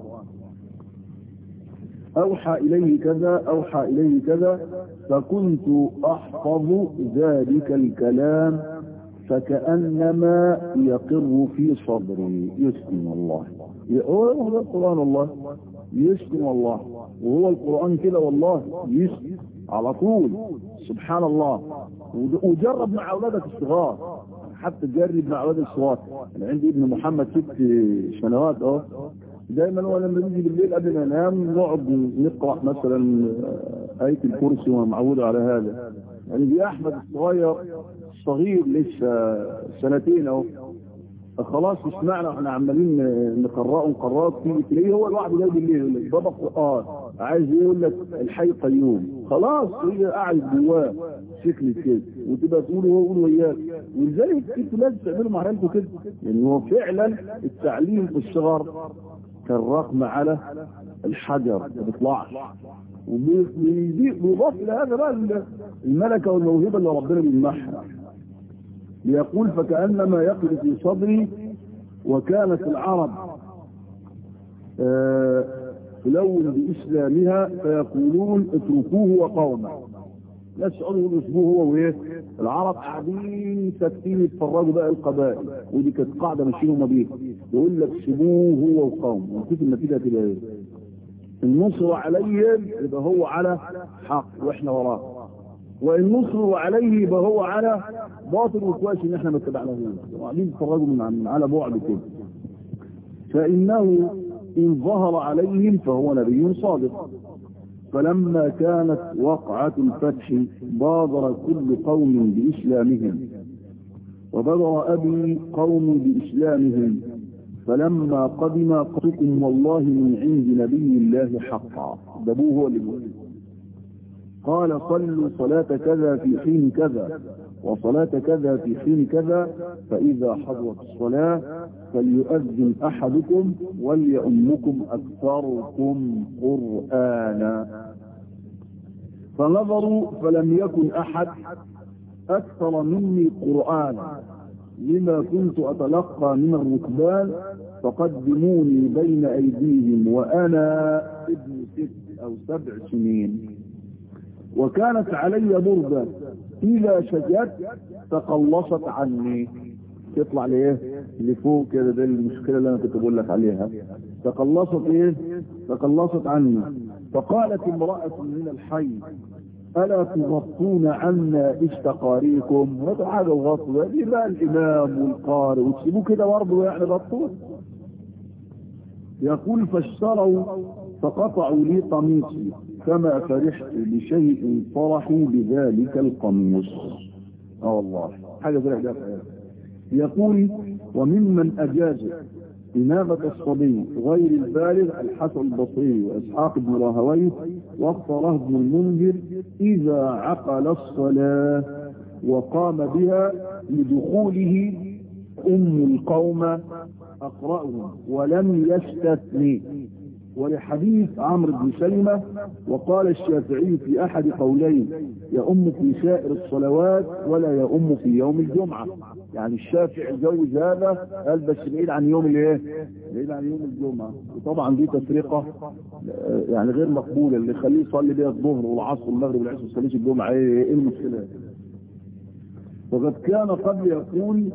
اوحى اليه كذا اوحى اليه كذا فكنت احفظ ذلك الكلام فكانما يقر في صدري يسكن الله هو ده القران الله يسكن الله وهو القران كده والله يسكن على طول سبحان الله وجرب مع اولادك الصغار حتى تجرب مع واد الصوات انا عندي ابن محمد ست سنوات اه دايما هو لما بيجي بالليل قبل ما ينام نقعد نقرا مثلا ايه الكرسي ومعود على هذا يعني دي احمد الصغير صغير لسه سنتين اهو خلاص اسمعنا احنا عمالين نقرأه نقرأه تيجي تلاقيه هو لوحده جاي بالليل يقول لك بابا قرآن عايز يقول لك الحي قيوم خلاص هي قاعد جواه شكل كده وتبقى تقول وهو يقول وياك ولذلك انتوا لازم تعملوا مع عيالكم كده يعني هو فعلا التعليم في الصغر كالرقم على الحجر ما بيطلعش وبيضاف الى هذا بقى الملكه والموهبه اللي ربنا بيمنحها ليقول فكأنما يقل في صدري وكانت العرب تلون بإسلامها فيقولون اتركوه وقومه ناس يقعدوا يقولوا اسمه هو وايه العرب قاعدين ساكتين يتفرجوا بقى القبائل ودي كانت قاعده ماشيين بيها يقول لك سيبوه هو وقومه ونشوف النتيجه هتبقى ايه النصر عليهم يبقى هو على حق واحنا وراه وان نصروا عليه يبقى هو على باطل وكويس ان احنا ما اتبعناهوش وقاعدين يتفرجوا من على بعد كده فانه ان ظهر عليهم فهو نبي صادق فلما كانت وقعة الفتح بادر كل قوم بإسلامهم وبدر أبي قوم بإسلامهم فلما قدم قتكم والله من عند نبي الله حقا دبوه هو اللي قال صلوا صلاة كذا في حين كذا وصلاة كذا في حين كذا فإذا حضرت الصلاة فليؤذن أحدكم وليؤمكم أكثركم قرآنا فنظروا فلم يكن أحد أكثر مني قرآنا لما كنت أتلقى من الركبان فقدموني بين أيديهم وأنا ابن ست أو سبع سنين وكانت علي بردة إذا شجت تقلصت عني تطلع ليه لفوق كده ده المشكلة اللي أنا كنت بقول لك عليها تقلصت إيه تقلصت عني فقالت امرأة من الحي ألا تغطون عنا اشتقاريكم هذا حاجة وغطوا دي بقى الإمام والقارئ وتسيبوه كده برضه يعني غطوه يقول فاشتروا فقطعوا لي قميصي كما فرحت بشيء فرحوا بذلك القميص اه والله حاجة فرح ده يقول وممن أجاز إنابة الصبي غير البالغ الحسن البصري وإسحاق بن راهويه واختاره ابن المنذر إذا عقل الصلاة وقام بها لدخوله أم القوم أقرأهم ولم يستثني ولحديث عمرو بن سلمة وقال الشافعي في أحد قولين يؤم في سائر الصلوات ولا يؤم في يوم الجمعة يعني الشافعي زوج هذا قال بس بعيد عن يوم الايه بعيد عن يوم الجمعة وطبعا دي تفرقة يعني غير مقبولة اللي يخليه يصلي بيها الظهر والعصر والمغرب والعشاء ما يصليش الجمعة ايه المشكلة وقد كان قبل يقول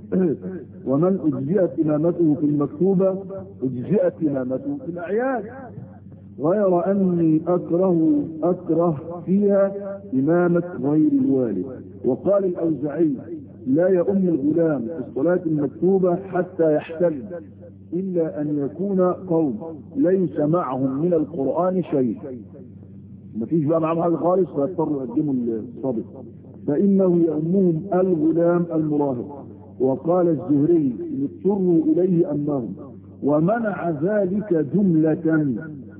ومن أجزئت إمامته في المكتوبة أجزئت إمامته في الأعياد غير أني أكره أكره فيها إمامة غير الوالد وقال الأوزعي لا يؤم الغلام في الصلاة المكتوبة حتى يحتل إلا أن يكون قوم ليس معهم من القرآن شيء ما فيش بقى معهم حاجة خالص فيضطروا يقدموا الصبي فإنه يؤمهم الغلام المراهق وقال الزهري اضطروا إليه أنهم ومنع ذلك جملة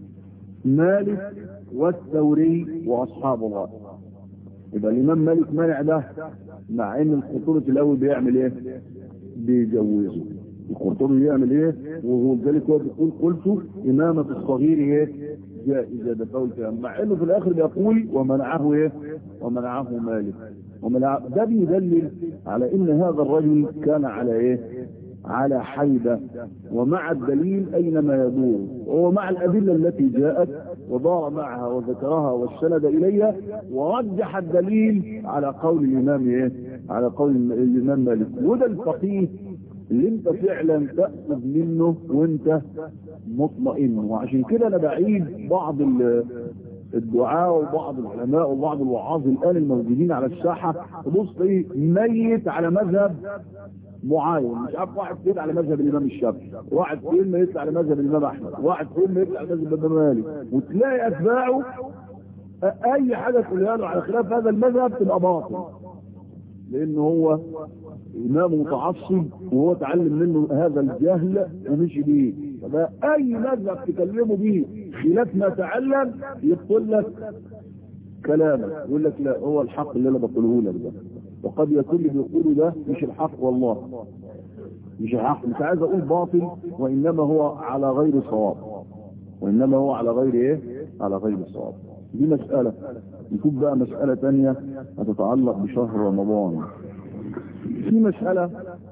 مالك والثوري وأصحاب الله يبقى الإمام مالك منع ده مع ان الخطورة الأول بيعمل ايه بيجوزه الخطورة بيعمل ايه وهو ذلك هو بيقول قلت إمامة الصغير ايه جائزة ده قول كلام مع انه في الاخر بيقول ومنعه ايه ومنعه مالك ومنعه ده بيدلل على ان هذا الرجل كان على ايه على حيدة ومع الدليل اينما يدور وهو مع الادلة التي جاءت ودار معها وذكرها واستند اليها ورجح الدليل على قول الامام ايه على قول الامام مالك وده الفقيه اللي انت فعلا تأخذ منه وانت مطمئن وعشان كده انا بعيد بعض الدعاء وبعض العلماء وبعض الوعاظ الآن الموجودين على الساحة تبص ايه ميت على مذهب معين مش عارف واحد فين على مذهب الإمام الشافعي واحد فين ما يطلع على مذهب الإمام أحمد واحد فين ما يطلع على مذهب الإمام مالك وتلاقي أتباعه أي حاجة تقولها له على خلاف هذا المذهب تبقى باطل لأنه هو إمام متعصب وهو اتعلم منه هذا الجهل ومشي بيه فده أي مذهب تكلمه بيه خلاف ما تعلم يقول لك كلامك يقول لك لا هو الحق اللي أنا بقوله لك ده وقد يكون اللي بيقوله ده مش الحق والله مش الحق مش عايز أقول باطل وإنما هو على غير صواب وإنما هو على غير إيه على غير صواب دي مسألة نشوف بقى مسألة تانية هتتعلق بشهر رمضان في مسألة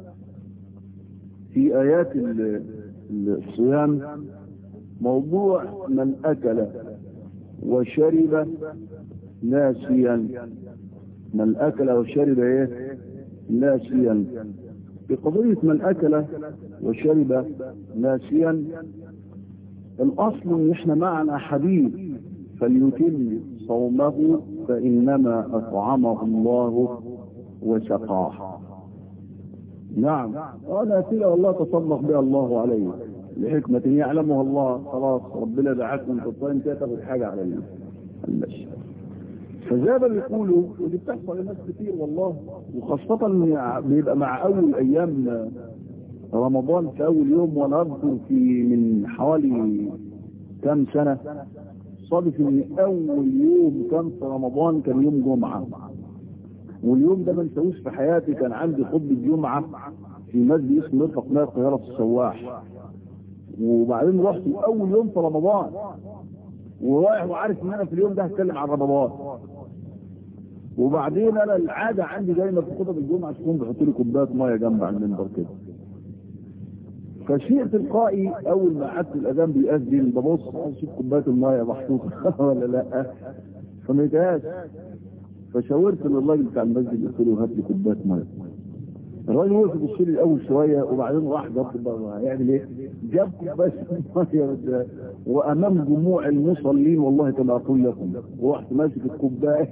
في آيات الصيام موضوع من أكل وشرب ناسيا من أكل وشرب إيه ناسيا في قضية من أكل وشرب ناسيا الأصل إن إحنا معنا حديث فليتم صومه فإنما أطعمه الله وسقاه نعم أنا أتيلا والله تصدق بها الله عليه لحكمة يعلمها الله خلاص ربنا دعاك من الطين تاخد حاجة على المشي فزي ما بيقولوا ودي بتحصل لناس كتير والله وخاصة بيبقى مع أول أيام رمضان في أول يوم وأنا أذكر في من حوالي كم سنة صادف ان اول يوم كان في رمضان كان يوم جمعة واليوم ده ما انساهوش في حياتي كان عندي خطبة جمعة في مسجد اسمه مرفق ماء القاهرة في السواح وبعدين رحت اول يوم في رمضان ورايح وعارف ان انا في اليوم ده هتكلم عن رمضان وبعدين انا العادة عندي دايما في خطب الجمعة تكون بحط لي كوبايه ميه جنب على المنبر كده فشيء تلقائي اول ما قعدت الاذان بيأذن ببص اشوف كوبايه الميه محطوطه ولا لا فما لقيتهاش فشاورت للراجل بتاع المسجد قلت له هات لي كوبايه ميه الراجل وقف يبص لي الاول شويه وبعدين راح جاب هيعمل ايه؟ جاب كوبايه ميه وامام جموع المصلين والله كما اقول لكم ورحت ماسك الكوبايه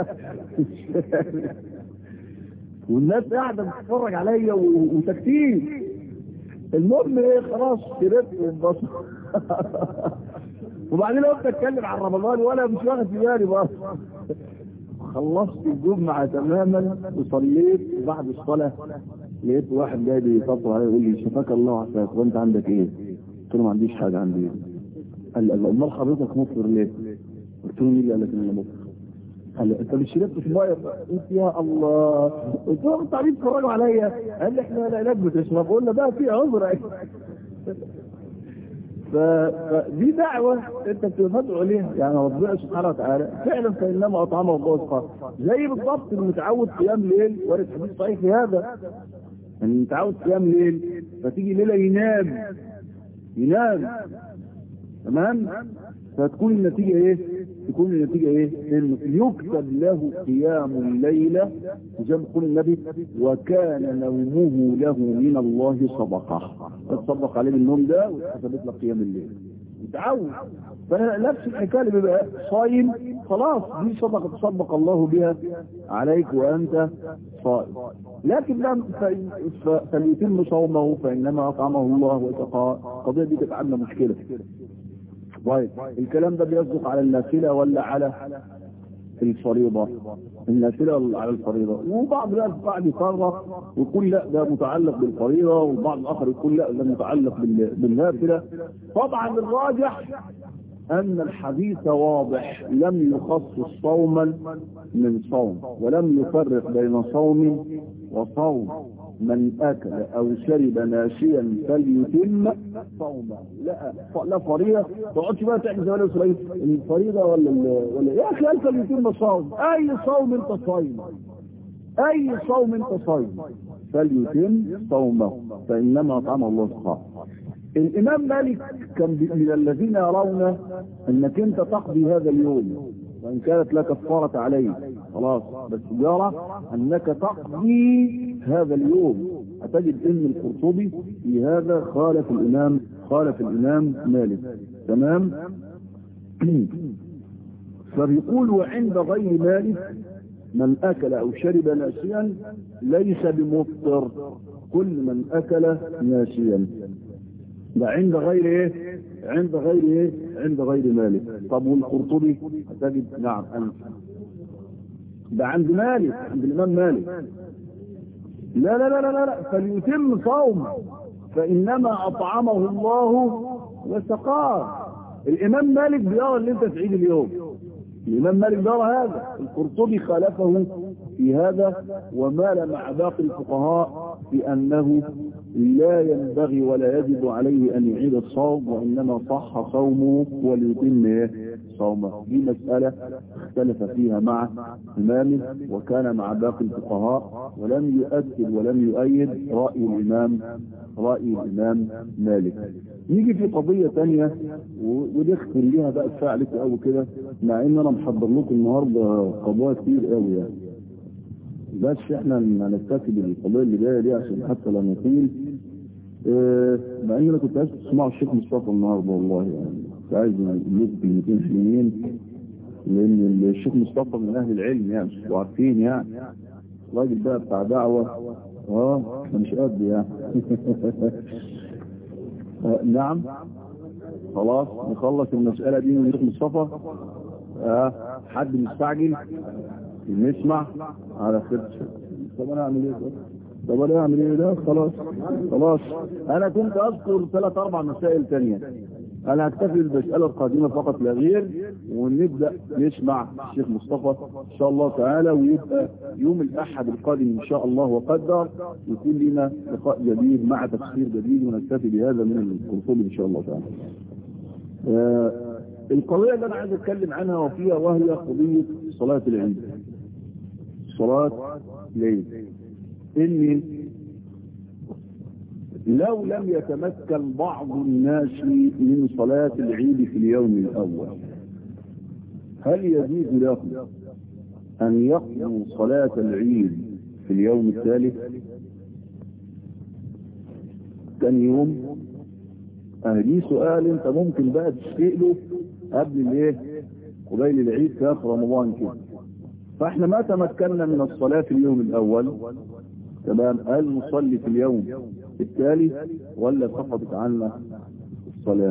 والناس قاعده بتتفرج عليا وساكتين المهم ايه خلاص شربت وانبسط وبعدين قلت اتكلم عن رمضان وانا مش واخد في بالي بقى خلصت الجمعة تماما وصليت وبعد الصلاة لقيت واحد جاي بيطبطب عليا يقول لي شفاك الله عافاك وانت عندك ايه؟ قلت له ما عنديش حاجة عندي قال لي امال حضرتك مفطر ليه؟ قلت له مين اللي قال لك ان انا مفطر؟ قال لي انت مش شربت في الميه قلت يا الله قلت له انت عارفين تتفرجوا عليا قال لي احنا العلاج بتشرب قلنا بقى في عذر فدي دعوة انت بتدعو ليها يعني ربنا سبحانه وتعالى فعلا فانما اطعمه الله وسقاه زي بالضبط المتعود قيام ليل وارد حديث صحيح في هذا المتعود قيام ليل فتيجي ليله ينام ينام تمام فتكون النتيجة ايه تكون النتيجة ايه إن يكتب له قيام الليلة زي ما يقول النبي وكان نومه له من الله صدقة تصدق عليه النوم ده وتحسبت لك قيام الليل متعود فنفس الحكاية اللي بيبقى صايم خلاص دي صدقة تصدق الله بها عليك وأنت صائم لكن لم فليتم صومه فإنما أطعمه الله وسقاه القضية دي تبقى عندنا مشكلة طيب الكلام ده بيصدق على النافلة ولا على الفريضة النافلة على الفريضة وبعض الناس بعد يقرر ويقول لا ده متعلق بالفريضة والبعض الآخر يقول لا ده متعلق بالنافلة طبعا الراجح أن الحديث واضح لم يخصص صوما من صوم ولم يفرق بين صوم وصوم من أكل أو شرب ناشيا فليتم صومه لا لا فريضة ما تقعدش بقى تعمل زي ما إسرائيل الفريضة ولا ولا يا أخي قال فليتم صوم أي صوم أنت صايم أي صوم أنت صايم فليتم صومه فإنما طعم الله سبحانه الإمام مالك كان من الذين يرون أنك أنت تقضي هذا اليوم وإن كانت لا كفارة عليه خلاص بس يرى أنك تقضي هذا اليوم هتجد أن القرطبي في هذا خالف الإمام خالف الإمام مالك تمام فبيقول وعند غير مالك من أكل أو شرب ناسيا ليس بمفطر كل من أكل ناسيا ده عند غير ايه عند غير ايه عند غير مالك طب والقرطبي تجد نعم أنت ده عند مالك عند الإمام مالك لا لا لا لا لا فليتم صومه فإنما أطعمه الله وسقاه الإمام مالك بيرى اللي أنت في عيد اليوم الإمام مالك بيرى هذا القرطبي خالفه في هذا ومال مع باقي الفقهاء في أنه لا ينبغي ولا يجب عليه أن يعيد الصوم وإنما صح صومه وليتم صومه دي مسألة اختلف فيها مع إمامه وكان مع باقي الفقهاء ولم يؤكد ولم يؤيد رأي الإمام رأي الإمام مالك نيجي في قضية تانية ونختم ليها بقى الفعل أو كده مع ان انا محضر لكم النهاردة قضايا كتير قوي يعني بس احنا هنكتفي بالقضايا اللي جايه دي عشان حتى لا نطيل اه مع ان انا كنت عايز تسمعوا الشيخ مصطفى النهارده والله يعني كنت عايز نقول كلمتين حلوين لان الشيخ مصطفى من اهل العلم يعني مش عارفين يعني راجل بقى بتاع دعوه اه مش قد يعني نعم خلاص نخلص المسألة دي من الشيخ مصطفى آه. حد مستعجل نسمع على خير طب انا اعمل ايه طب انا اعمل ايه ده خلاص خلاص انا كنت اذكر ثلاث اربع مسائل تانية انا هكتفي بالمسألة القادمة فقط لا غير ونبدأ نسمع الشيخ مصطفى ان شاء الله تعالى ويبقى يوم الاحد القادم ان شاء الله وقدر يكون لنا لقاء جديد مع تفسير جديد ونكتفي بهذا من القرطبي ان شاء الله تعالى آه القضية اللي انا عايز اتكلم عنها وفيها وهي قضية صلاة العيد صلاة العيد ان لو لم يتمكن بعض الناس من صلاة العيد في اليوم الاول هل يجوز له ان يقضوا صلاة العيد في اليوم الثالث كان يوم دي سؤال انت ممكن بقى تسأله قبل الايه قبيل العيد في اخر رمضان كده فاحنا ما تمكنا من الصلاة في اليوم الاول تمام هل نصلي في اليوم التالي ولا سقطت عنا الصلاة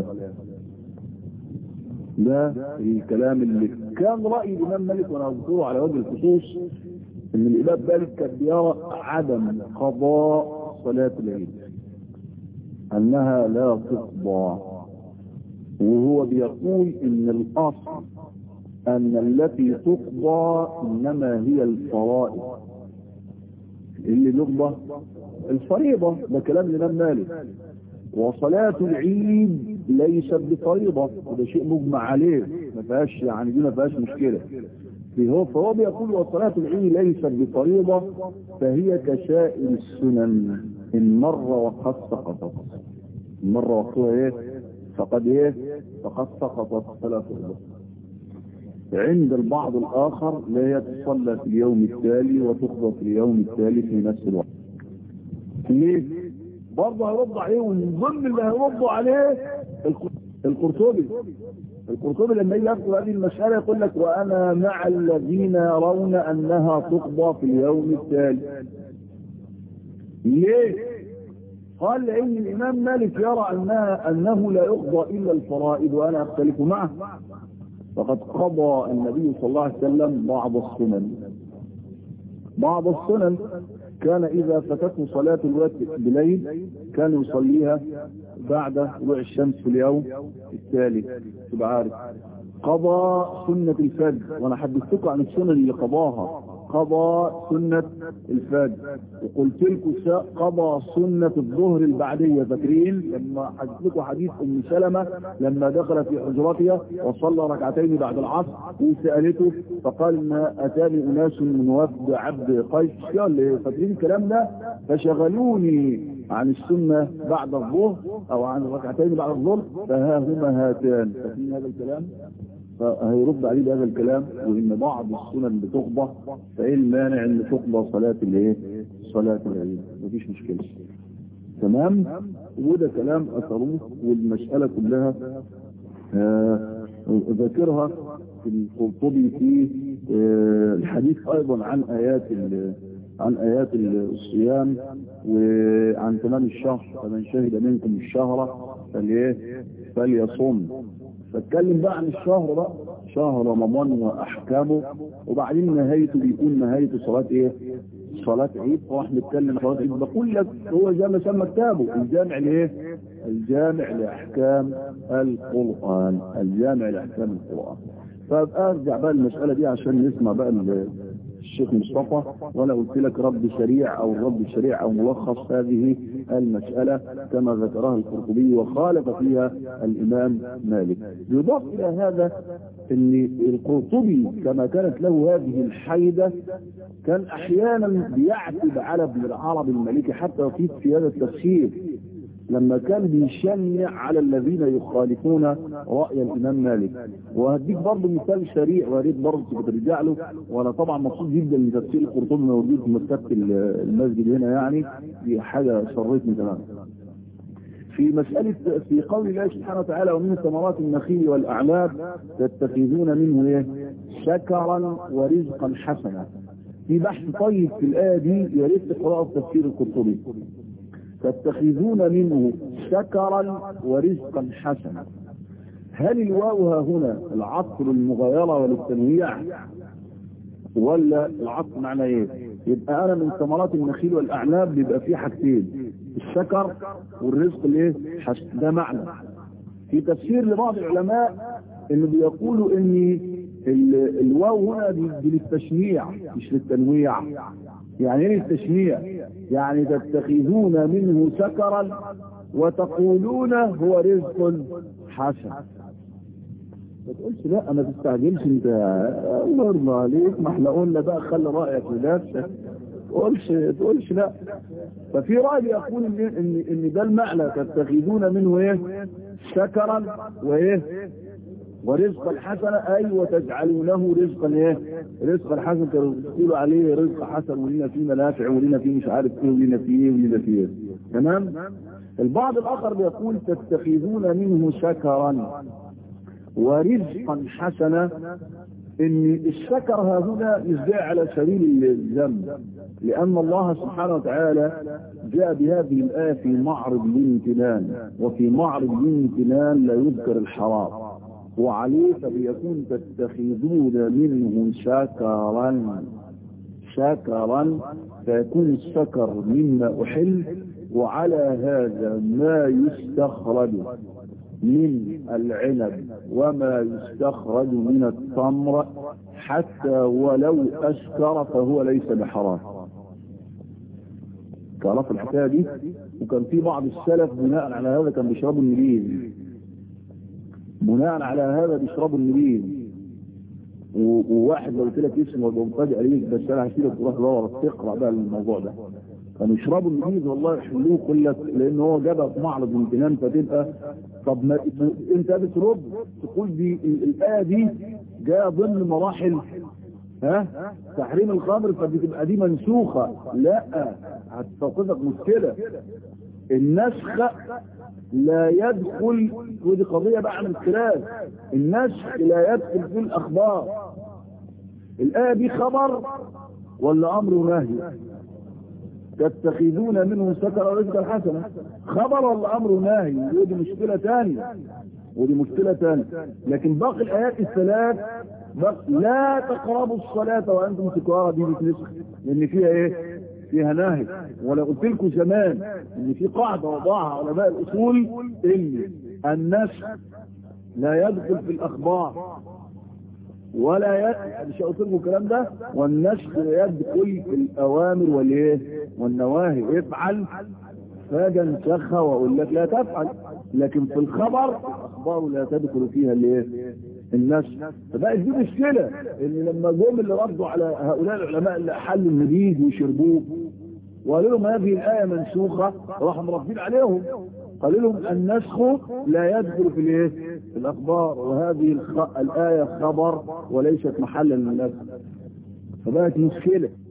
ده الكلام اللي كان رأي الإمام مالك وأنا أذكره على وجه الخصوص إن الإمام مالك كان بيرى عدم قضاء صلاة العيد أنها لا تقضى وهو بيقول إن الأصل أن التي تقضى إنما هي الفرائض اللي نقضى الفريضة ده كلام الإمام مالك وصلاة العيد ليست بفريضة وده شيء مجمع عليه ما فيهاش يعني دي ما فيهاش مشكلة فهو فهو بيقول وصلاة العيد ليست بفريضة فهي كسائر السنن إن مر وقد سقطت مرة وقتها ايه فقد ايه فقد سقطت فلا فرض عند البعض الاخر لا يتصلى في اليوم التالي وتقضى في اليوم التالي في نفس الوقت ليه برضه هيرد عليه ومن ضمن اللي هيردوا عليه القرطبي القرطبي لما يجي يذكر هذه المسألة يقول لك وأنا مع الذين يرون أنها تقضى في اليوم التالي ليه قال لأن الإمام مالك يرى أنها أنه لا يقضى إلا الفرائض وأنا أختلف معه فقد قضى النبي صلى الله عليه وسلم بعض السنن بعض السنن كان إذا فاتته صلاة الوقت بليل كان يصليها بعد طلوع الشمس في اليوم التالي تبقى عارف قضى سنة الفجر وانا حدثتكم عن السنن اللي قضاها قضى سنة الفجر وقلت لكم قضى سنة الظهر البعدية فاكرين لما حدثت لكم حديث ام سلمة لما دخل في حجرتها وصلى ركعتين بعد العصر وسألته فقال ان اتاني اناس من وفد عبد قيس قال فاكرين الكلام ده فشغلوني عن السنة بعد الظهر او عن الركعتين بعد الظهر فها هما هاتان فاكرين هذا الكلام فهيرد عليه بهذا الكلام وان بعض السنن بتقضى فايه المانع ان تقضى صلاة الايه صلاة العيد مفيش مشكلة تمام وده كلام اثروه والمسألة كلها آه ذاكرها في القرطبي في الحديث ايضا عن ايات عن ايات الصيام وعن تمام الشهر فمن شهد منكم الشهر فليه فليصم فاتكلم بقى عن الشهر بقى شهر رمضان واحكامه وبعدين نهايته بيكون نهايته صلاه ايه صلاة عيد واحنا نتكلم صلاة عيد بقول لك هو زي ما سمى كتابه الجامع لايه الجامع لاحكام القرآن الجامع لاحكام القرآن فابقى ارجع بقى المسألة دي عشان نسمع بقى الشيخ مصطفى وانا قلت لك رد سريع او رد سريع او ملخص هذه المسألة كما ذكرها القرطبي وخالف فيها الامام مالك يضاف الى هذا ان القرطبي كما كانت له هذه الحيدة كان احيانا بيعتب على ابن العربي المالكي حتى يطيب في هذا التفسير لما كان بيشنع على الذين يخالفون رأي الإمام مالك وهديك برضه مثال سريع واريد برضه ترجع له وأنا طبعا مبسوط جدا من تفسير القرطبي موجود في مكتبة المسجد هنا يعني دي حاجة سرتني تماما في مسألة في قول الله سبحانه وتعالى ومن ثمرات النخيل والأعناب تتخذون منه ايه شكرا ورزقا حسنا في بحث طيب في الآية دي يا ريت تقرأوا في تفسير القرطبي تتخذون منه شكرا ورزقا حسنا هل الواو ها هنا العطف للمغايرة وللتنويع ولا العطف معنى ايه يبقى انا من ثمرات النخيل والاعناب بيبقى فيه حاجتين الشكر والرزق الايه حسن ده معنى في تفسير لبعض العلماء انه بيقولوا ان الواو هنا دي للتشنيع مش للتنويع يعني ايه التشنيع يعني تتخذون منه سكرا وتقولون هو رزق حسن ما تقولش لا ما تستعجلش انت الله يرضى عليك ما احنا قلنا بقى خلي رايك لنفسك تقولش تقولش لا ففي راي يقول ان ان ان ده المعنى تتخذون منه ايه سكرا وايه ورزقا حسنا اي وتجعلونه رزقا ايه رزقا حسنا تقولوا عليه رزق حسن ولنا فيه منافع ولنا فيه مش عارف ايه ولنا فيه ايه ولنا فيه ايه تمام البعض الاخر بيقول تتخذون منه سكرا ورزقا حسنا ان الشكر ها هنا مش جاء على سبيل الذنب لان الله سبحانه وتعالى جاء بهذه الايه في معرض الامتنان وفي معرض الامتنان لا يذكر الحرام وعليه فبيكون تتخذون منه شكرا شكرا فيكون الشكر مما أحل وعلى هذا ما يستخرج من العنب وما يستخرج من التمر حتى ولو أسكر فهو ليس بحرام تعرف الحكاية دي وكان في بعض السلف بناء على هذا كان بيشربوا النبيذ بناء على هذا بيشربوا النبيذ وواحد لو قلت لك اسمه ويبقى مفاجئ عليك بس انا هسيبك تروح دور تقرا بقى الموضوع ده كانوا يشربوا النبيذ والله يحلوه كل لك لان هو جابها في معرض امتنان فتبقى طب ما انت بترد تقول دي الايه دي جايه ضمن مراحل ها تحريم الخمر فبتبقى دي منسوخه لا هتستوقفك مشكله النسخ لا يدخل ودي قضية بقى عن الخلاف النسخ لا يدخل في الأخبار الآية دي خبر ولا أمر نهي تتخذون منه سكر رزقا حسنا خبر ولا أمر نهي ودي مشكلة ثانية ودي مشكلة ثانية لكن باقي الآيات الثلاث لا تقربوا الصلاة وأنتم سكارى دي بتنسخ لأن فيها إيه فيها نهي ولا قلت لكم زمان ان في قاعدة وضعها علماء الاصول ان النسخ لا يدخل في الاخبار ولا ي... مش قلت لكم الكلام ده والنسخ لا يدخل في الاوامر والايه والنواهي افعل فاجا انسخها واقول لك لا تفعل لكن في الخبر اخباره لا تدخل فيها الايه الناس فبقت دي مشكلة ان لما جم اللي ردوا على هؤلاء العلماء اللي احلوا النبيذ وشربوه وقالوا لهم هذه الآية منسوخة راحوا مربين عليهم قالوا لهم النسخ لا يدخل في الايه في الاخبار وهذه الخ... الآية خبر وليست محلا للنسخ فبقت مشكلة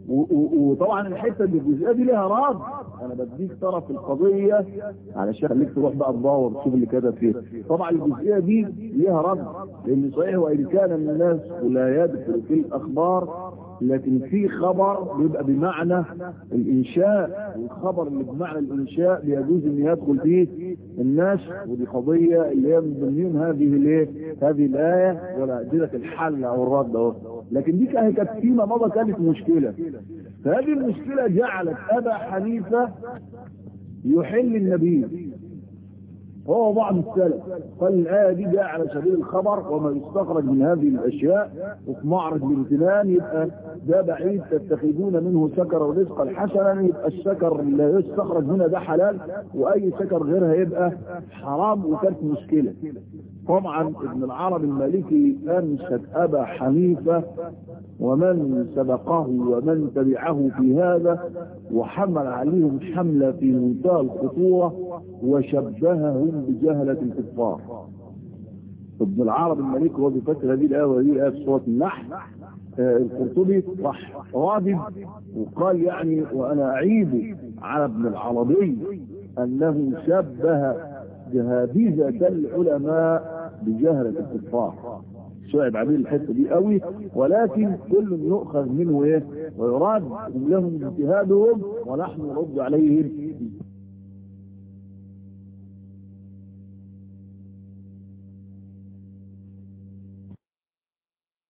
وطبعا الحته اللي الجزئيه دي ليها رد انا بديك طرف القضيه علشان خليك تروح بقى تدور تشوف اللي كتب فيه طبعا الجزئيه دي ليها رد لان صحيح وان كان من الناس لا يدخل في الاخبار لكن في خبر بيبقى بمعنى الانشاء والخبر اللي بمعنى الانشاء بيجوز ان يدخل فيه الناس ودي قضيه اللي هي من ضمن هذه الايه هذه الايه ولا اديلك الحل او الرد اهو لكن دي كانت فيما مضى كانت مشكله فهذه المشكله جعلت ابا حنيفه يحل النبي هو بعض السلف قال الآية دي جاء على سبيل الخبر وما يستخرج من هذه الأشياء وفي معرض الامتنان يبقى ده بعيد تتخذون منه سكر ورزقا حسنا يبقى السكر اللي يستخرج منها ده حلال وأي سكر غيرها يبقى حرام وكانت مشكلة طبعا ابن العرب المالكي أنشد أبا حنيفة ومن سبقه ومن تبعه في هذا وحمل عليهم حملة في منتهى الخطورة وشبههم بجهلة الكفار ابن العرب الملك هو بيفسر هذه الآية وهذه الآية في سورة النحل آه القرطبي راح غاضب وقال يعني وأنا أعيب على ابن العربي أنه شبه جهابيزة العلماء بجهلة الكفار صعب عليه الحته دي قوي ولكن كل يؤخذ منه ايه ويراد لهم اجتهادهم ونحن نرد عليهم